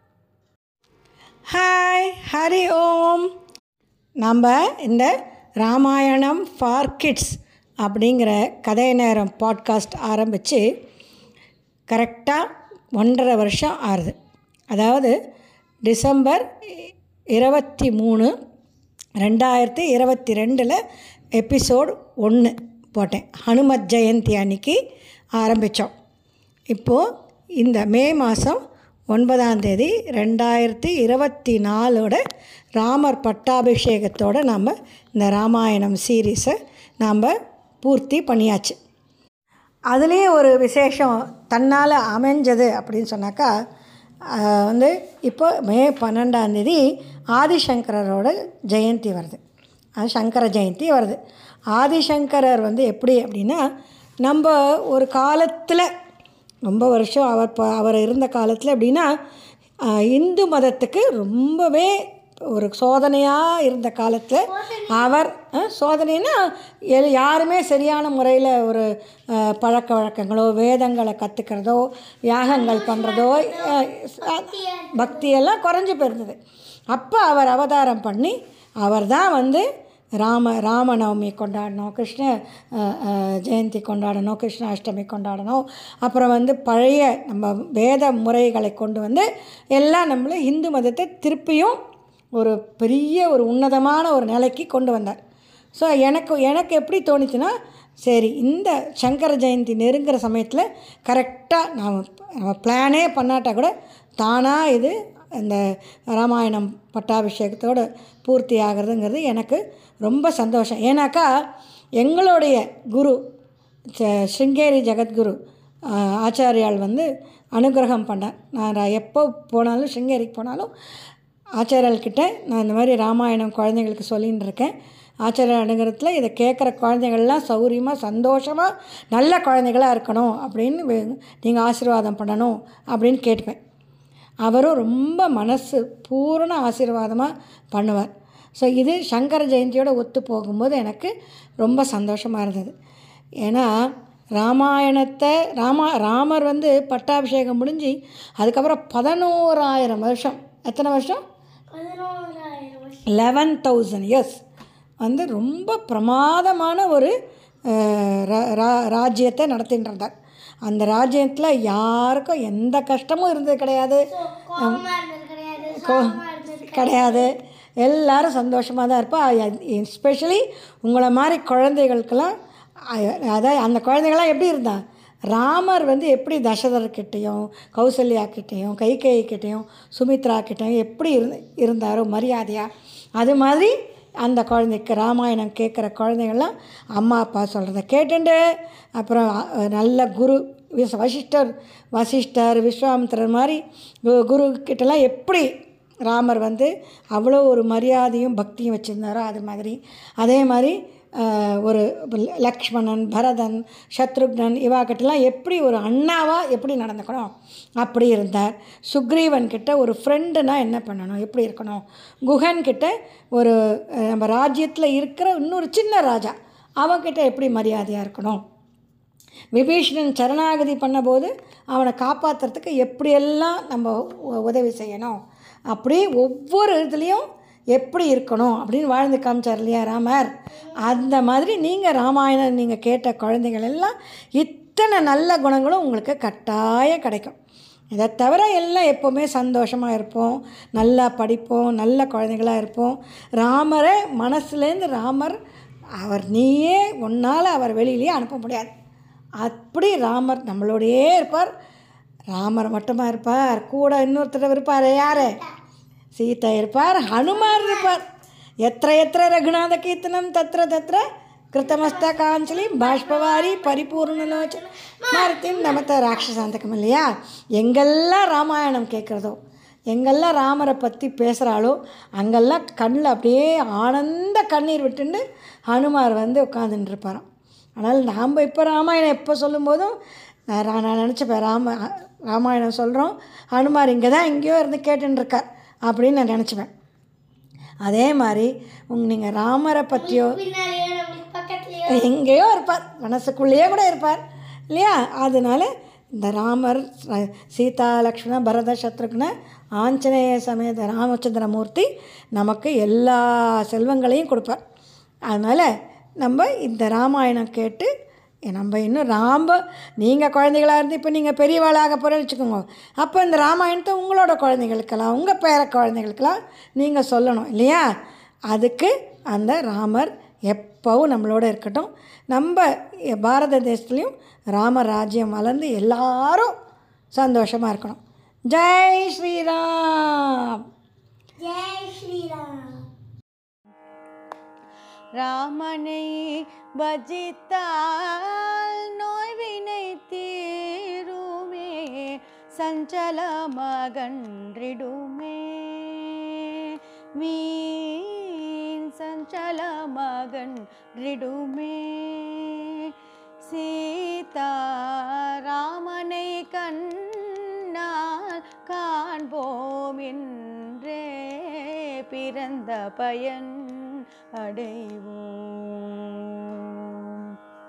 ஹாய் ஹரி ஓம் நம்ம இந்த ராமாயணம் ஃபார் கிட்ஸ் அப்படிங்கிற கதை நேரம் பாட்காஸ்ட் ஆரம்பித்து கரெக்டாக ஒன்றரை வருஷம் ஆறுது அதாவது டிசம்பர் இருபத்தி மூணு ரெண்டாயிரத்தி இருபத்தி ரெண்டில் எபிசோட் ஒன்று போட்டேன் ஹனுமத் ஜெயந்தி அன்னைக்கு ஆரம்பித்தோம் இப்போது இந்த மே மாதம் ஒன்பதாம் தேதி ரெண்டாயிரத்தி இருபத்தி நாலோட ராமர் பட்டாபிஷேகத்தோடு நாம் இந்த ராமாயணம் சீரீஸை நாம் பூர்த்தி பண்ணியாச்சு அதுலேயே ஒரு விசேஷம் தன்னால் அமைஞ்சது அப்படின்னு சொன்னாக்கா ஆஹ், வந்து இப்போ மே பன்னெண்டாம் தேதி ஆதிசங்கரரோட ஜெயந்தி வருது அது சங்கர ஜெயந்தி வருது ஆதிசங்கரர் வந்து எப்படி அப்படின்னா நம்ம ஒரு காலத்தில் ரொம்ப வருஷம் அவர் ப அவர் இருந்த காலத்தில் எப்படின்னா ஆஹ், இந்து மதத்துக்கு ரொம்பவே ஒரு சோதனையாக இருந்த காலத்தில் அவர் அஹ், சோதனைன்னா எல்- யாருமே சரியான முறையில் ஒரு அஹ், பழக்க வழக்கங்களோ வேதங்களை கற்றுக்கிறதோ யாகங்கள் பண்ணுறதோ பக்தியெல்லாம் குறைஞ்சி போயிருந்தது அப்போ அவர் அவதாரம் பண்ணி அவர் தான் வந்து ராம ராமநவமி கொண்டாடணும் கிருஷ்ண அஹ், அஹ், ஜெயந்தி கொண்டாடணும் கிருஷ்ணாஷ்டமி கொண்டாடணும் அப்புறம் வந்து பழைய நம்ம வேத முறைகளை கொண்டு வந்து எல்லாம் நம்மள இந்து மதத்தை திருப்பியும் ஒரு பெரிய ஒரு உன்னதமான ஒரு நிலைக்கு கொண்டு வந்தார் ஸோ எனக்கு எனக்கு எப்படி தோணுச்சுன்னா சரி இந்த சங்கர ஜெயந்தி நெருங்குற சமயத்தில் கரெக்டாக நாம் நம்ம பிளானே பண்ணாட்டா கூட தானாக இது இந்த ராமாயணம் பட்டாபிஷேகத்தோடு பூர்த்தி ஆகிறதுங்கிறது எனக்கு ரொம்ப சந்தோஷம் ஏன்னாக்கா எங்களுடைய குரு ச- சிருங்கேரி ஜெகத்குரு ஆஹ், ஆச்சாரியால் வந்து அனுகிரகம் பண்ணார் நான் எப்போ போனாலும் சிருங்கேரிக்கு போனாலும் ஆச்சாரியால் கிட்ட நான் இந்த மாதிரி ராமாயணம் குழந்தைங்களுக்கு சொல்லின்னு இருக்கேன் ஆச்சாரிய அனுகிரகத்தில் இதை கேட்குற குழந்தைகள்லாம் சௌரியமாக சந்தோஷமாக நல்ல குழந்தைகளாக இருக்கணும் அப்படின்னு நீங்கள் ஆசீர்வாதம் பண்ணணும் அப்படின்னு கேட்பேன் அவரும் ரொம்ப மனசு பூரண ஆசீர்வாதமாக பண்ணுவார் ஸோ இது சங்கர ஜெயந்தியோட ஒத்து போகும்போது எனக்கு ரொம்ப சந்தோஷமாக இருந்தது ஏன்னா ராமாயணத்தை ராமா ராமர் வந்து பட்டாபிஷேகம் முடிஞ்சு அதுக்கப்புறம் பதினோராயிரம் வருஷம் எத்தனை வருஷம் பதினோராயிரம் வருஷம் லெவன் தௌசண்ட் இயர்ஸ் வந்து ரொம்ப பிரமாதமான ஒரு அஹ், ரா- ரா- ராஜ்யத்தை நடத்திட்டு இருந்தார் அந்த ராஜ்யத்தில் யாருக்கும் எந்த கஷ்டமும் இருந்தது கிடையாது ஸோ கோபமாக இருந்தது கிடையாது சோகமாக இருந்தது கிடையாது எல்லாரும் சந்தோஷமாக தான் இருப்பா எஸ்பெஷலி உங்களை மாதிரி குழந்தைகளுக்கெல்லாம் அ- அதாவது அந்த குழந்தைகள்லாம் எப்படி இருந்தா ராமர் வந்து எப்படி தசரர்கிட்டையும் கௌசல்யா கிட்டேயும் கைகேயி கிட்டேயும் சுமித்ரா கிட்டேயும் எப்படி இருந்து இருந்தாரோ மரியாதையாக அது மாதிரி அந்த குழந்தைக்கு ராமாயணம் கேட்குற குழந்தைகள்லாம் அம்மா அப்பா சொல்கிறத கேட்டுண்டு அப்புறம் அ, நல்ல குரு விஸ் வசிஷ்டர் வசிஷ்டர் விஸ்வாமித்திரர் மாதிரி கு- குரு கிட்டலாம் எப்படி ராமர் வந்து அவ்வளோ ஒரு மரியாதையும் பக்தியும் வச்சுருந்தாரோ அது மாதிரி அதே மாதிரி ஆஹ், ஒரு லக்ஷ்மணன் பரதன் சத்ருக்னன் இவாக்கிட்டலாம் எப்படி ஒரு அண்ணாவாக எப்படி நடந்துக்கணும் அப்படி இருந்தார் சுக்ரீவன் கிட்ட ஒரு ஃப்ரெண்டுனா என்ன பண்ணணும் எப்படி இருக்கணும் குஹன் கிட்ட ஒரு அஹ், நம்ம ராஜ்யத்தில் இருக்கிற இன்னொரு சின்ன ராஜா அவன்கிட்ட எப்படி மரியாதையாக இருக்கணும் விபீஷணன் சரணாகதி பண்ணபோது அவனை காப்பாற்றுறதுக்கு எப்படியெல்லாம் நம்ம உ- உதவி செய்யணும் அப்படி ஒவ்வொரு இதுலேயும் எப்படி இருக்கணும் அப்படின்னு வாழ்ந்து காமிச்சார் இல்லையா ராமர் அந்த மாதிரி நீங்கள் ராமாயணம் நீங்கள் கேட்ட குழந்தைகள் எல்லாம் இத்தனை நல்ல குணங்களும் உங்களுக்கு கட்டாயம் கிடைக்கும் இதை தவிர எல்லாம் எப்போவுமே சந்தோஷமாக இருப்போம் நல்லா படிப்போம் நல்ல குழந்தைகளாக இருப்போம் ராமரை மனசுலேருந்து ராமர் அவர் நீயே உன்னால் அவர் வெளியிலேயே அனுப்ப முடியாது அப்படி ராமர் நம்மளோடையே இருப்பார் ராமர் மட்டுமா இருப்பார் கூட இன்னொருத்தர் இருப்பார் யார் சீதா இருப்பார் ஹனுமார் இருப்பார் எத்திர எத்திர ரகுநாத கீர்த்தனம் தத்திர தத்திர கிருத்தமஸ்த காஞ்சலி பாஷ்பவாரி பரிபூர்ணலோச்சன மாருத்தின் நமத்த ராட்சசாந்தகம் இல்லையா எங்கெல்லாம் ராமாயணம் கேட்குறதோ எங்கெல்லாம் ராமரை பற்றி பேசுகிறாளோ அங்கெல்லாம் கண்ணில் அப்படியே ஆனந்த கண்ணீர் விட்டுண்டு ஹனுமார் வந்து உட்காந்துட்டு இருப்பாராம் ஆனால் நாம் இப்போ ராமாயணம் எப்போ சொல்லும்போதும் நான் ரா- நான் நினச்சிப்பேன் ராம ராமாயணம் சொல்கிறோம் ஹனுமார் இங்கே தான் எங்கேயோ இருந்து கேட்டுன்னு இருக்கார் அப்படின்னு நான் நினச்சிப்பேன் அதே மாதிரி உங்க நீங்கள் ராமரை பற்றியோ பின்னாலேயோ நம்மளுக்கு பக்கத்துலேயோ எங்கேயோ இருப்பார் மனசுக்குள்ளேயே கூட இருப்பார் இல்லையா அதனால இந்த ராமர் ர- சீதா லக்ஷ்மண பரத சத்ருக்ன ஆஞ்சநேய சமேத ராமச்சந்திரமூர்த்தி நமக்கு எல்லா செல்வங்களையும் கொடுப்பார் அதனால் நம்ம இந்த ராமாயணம் கேட்டு நம்ம இன்னும் ராம்ப நீங்கள் குழந்தைகளா இருந்து இப்போ நீங்கள் பெரியவாளாக போகிறேன்னு வச்சுக்கோங்க அப்போ இந்த ராமாயணத்தை உங்களோட குழந்தைகளுக்கெல்லாம் உங்கள் பேர குழந்தைகளுக்கெல்லாம் நீங்கள் சொல்லணும் இல்லையா அதுக்கு அந்த ராமர் எப்போவும் நம்மளோட இருக்கட்டும் நம்ம பாரத தேசத்துலேயும் ராமராஜ்யம் வளர்ந்து எல்லாரும் சந்தோஷமாக இருக்கணும் ஜெய் ஸ்ரீராம் ஜெய் ஸ்ரீராம் ராமனை பஜித்தால் நோய்வினை தீருமே சஞ்சலமகன்றிடுமே மீன் சஞ்சலமகன்றிடுமே சீதா ராமனை கண்ணால் காண்போம் என்றே பிறந்த பயன் அடைவோம்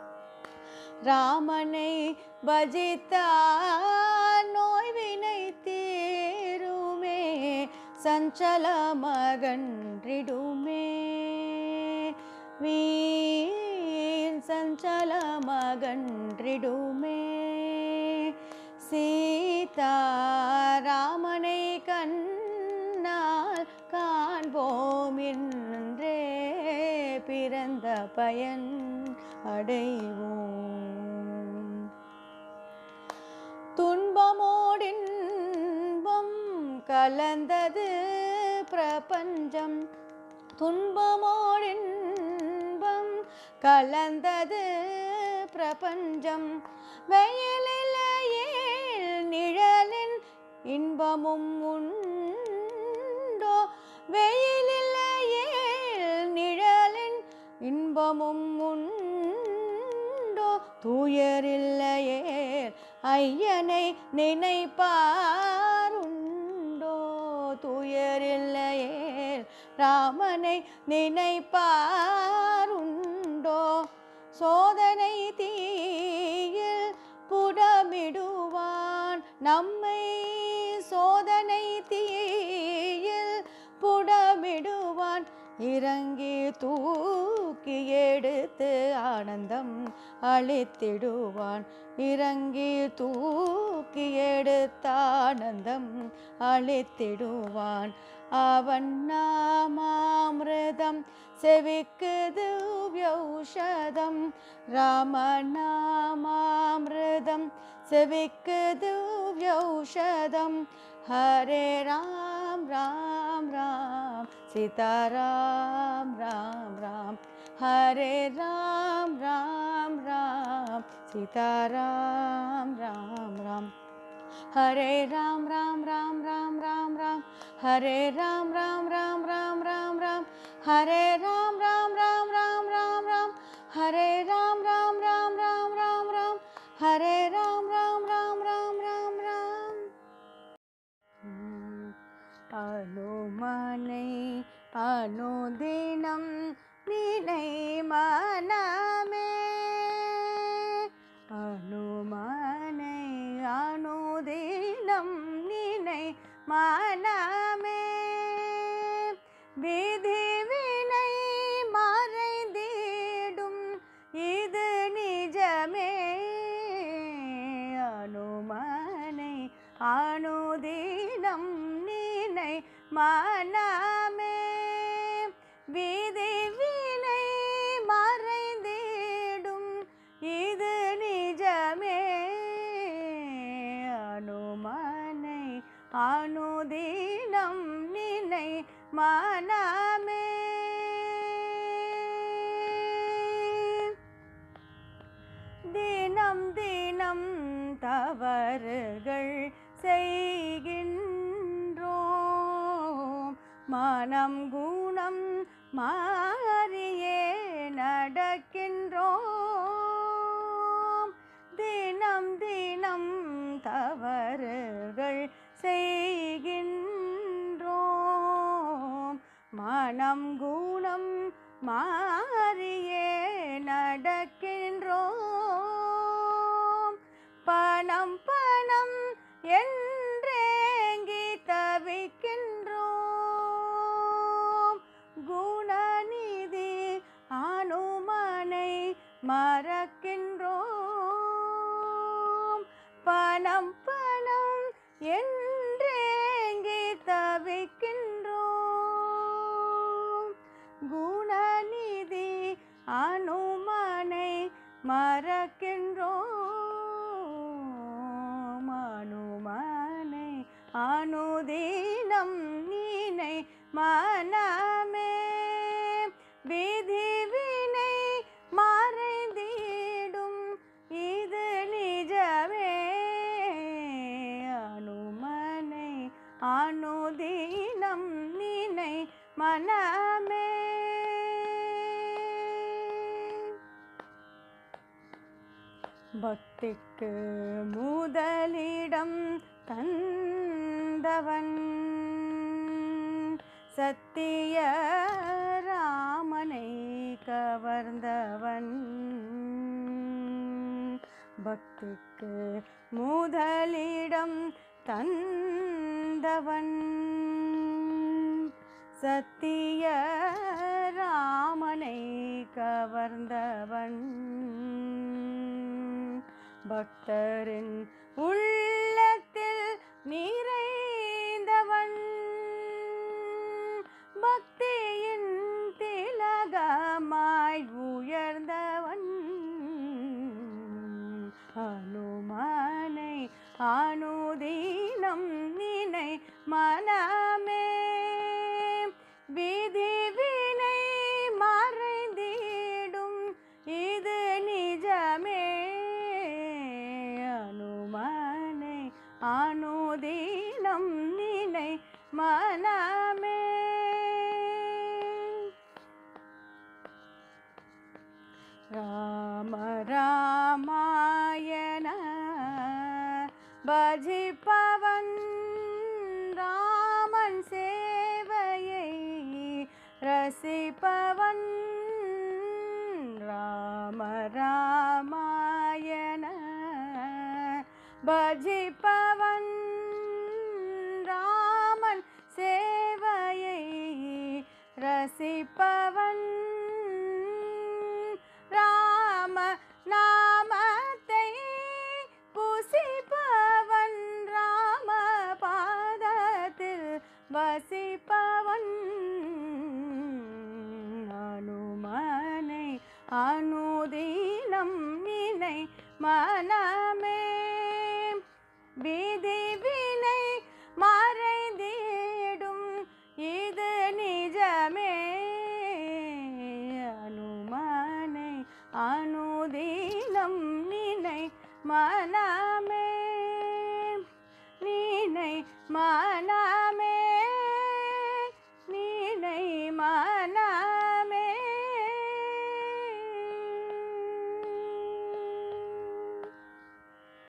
ராமனை பஜித்தார் நோய்வினை தீருமே சஞ்சலமகன்றிடுமே வீண் சஞ்சலமகன்றிடுமே சீதா ராமனை கண்ணால் காண்போம் என்றே பிறந்த பயன் அடைவோம் துன்பமோடின்பம் கலந்தது பிரபஞ்சம் துன்பமோடின்பம் கலந்தது பிரபஞ்சம் வெயிலிலேயே நிழலின் இன்பமும் உண்டோ வெயிலிலேயே நிழலின் ஐயனை நினைப்பாருண்டோ துயரில்லையே ராமனை நினைப்பாருண்டோ சோதனை தீயில் புடமிடுவான் நம்மை சோதனை தீயில் புடமிடுவான் இறங்கி தூக்கி எடுத்து ஆனந்தம் அளித்திடுவான் இறங்கி தூக்கி எடுத்த ஆனந்தம் அளித்திடுவான் அவன் நாமாமிருதம் செவிக்கு திவ்யௌஷதம் ராமநாமாமிருதம் செவிக்கு திவ்யௌஷதம் ஹரே ராம் ராம் ராம் சீதாராம் ராம் ராம் ஹரே ராம் ராம் ராம் சீதாராம் ராம் ராம் ஹரே ராம் ராம் ராம் ராம் ராம் ராம் ஹரே ராம் ராம் ராம் ராம் ராம் ராம் ஹரே ராம் ராம் ராம் ராம் ராம் ராம் ஹரே ராம் ராம் ராம் ராம் ராம் ராம் ஹரே ராம் ராம் ராம் ராம் ராம் ராம் அனுமனை அனுதினம் நினை மனமே அனுமனை அனுதினம் நினை மனமே விதி வினை மறைந்திடும் இது நிஜமே அனுமனை அனுதினம் நினை மனமே விதி வினை மறைந்திடும் இது நிஜமே அனுமனை அனுதினம் நினை மனமே தினம் தினம் தவறுகள் செய்கின்றோம் மனம் குணம் மாறியே நடக்கின்றோம் தினம் தினம் தவறுகள் செய்கின்றோம் மனம் குணம் மாறியே நடக்கின்றோம் பணம் பணம் என்றேங்கி தவிக்கின்றோம் குணநிதி அனுமனை மறக்கின்றோம் பணம் பணம் என்றேங்கி தவிக்கின்றோம் குணநிதி அனுமனை மறக்கின்றோம் அனுமனை அனுதீனம் நீனை மனமே விதி வினை மறைந்திடும் இது நிஜமே அனுமனை அனுதீனம் நினை மனமே பக்திக்கு முதலிடம் தந்தவன் சத்திய ராமனை கவர்ந்தவன் பக்திக்கு முதலிடம் தந்தவன் சத்திய ராமனை கவர்ந்தவன் பக்தரின் உள்ளத்தில் நிறைந்தவன் பக்தியின் திலகமாய் உயர்ந்தவன் அனுமானை அனுதீனம் நினை மனமே விதி வினை மறைந்திடும் இது நிஜமே அனுமானை அனுதீனம் நினை மனமே ராம ராமாயண பஜிப்பவன் ராமன் சேவையை ரசிப்பவன் ராம ராமாயண பஜிப்பவன் ராமன் சேவையை ரசிப்பவன் ராம நாமத்தை புசிப்பவன் ராம பாதத்தில் வசிப்பவன் அனுமனை அனுதீனம் நினை மனமே விதி வினை மறைந்திடும் இது நிஜமே அனுமனை அனுதீனம் நினை மனமே நினை மன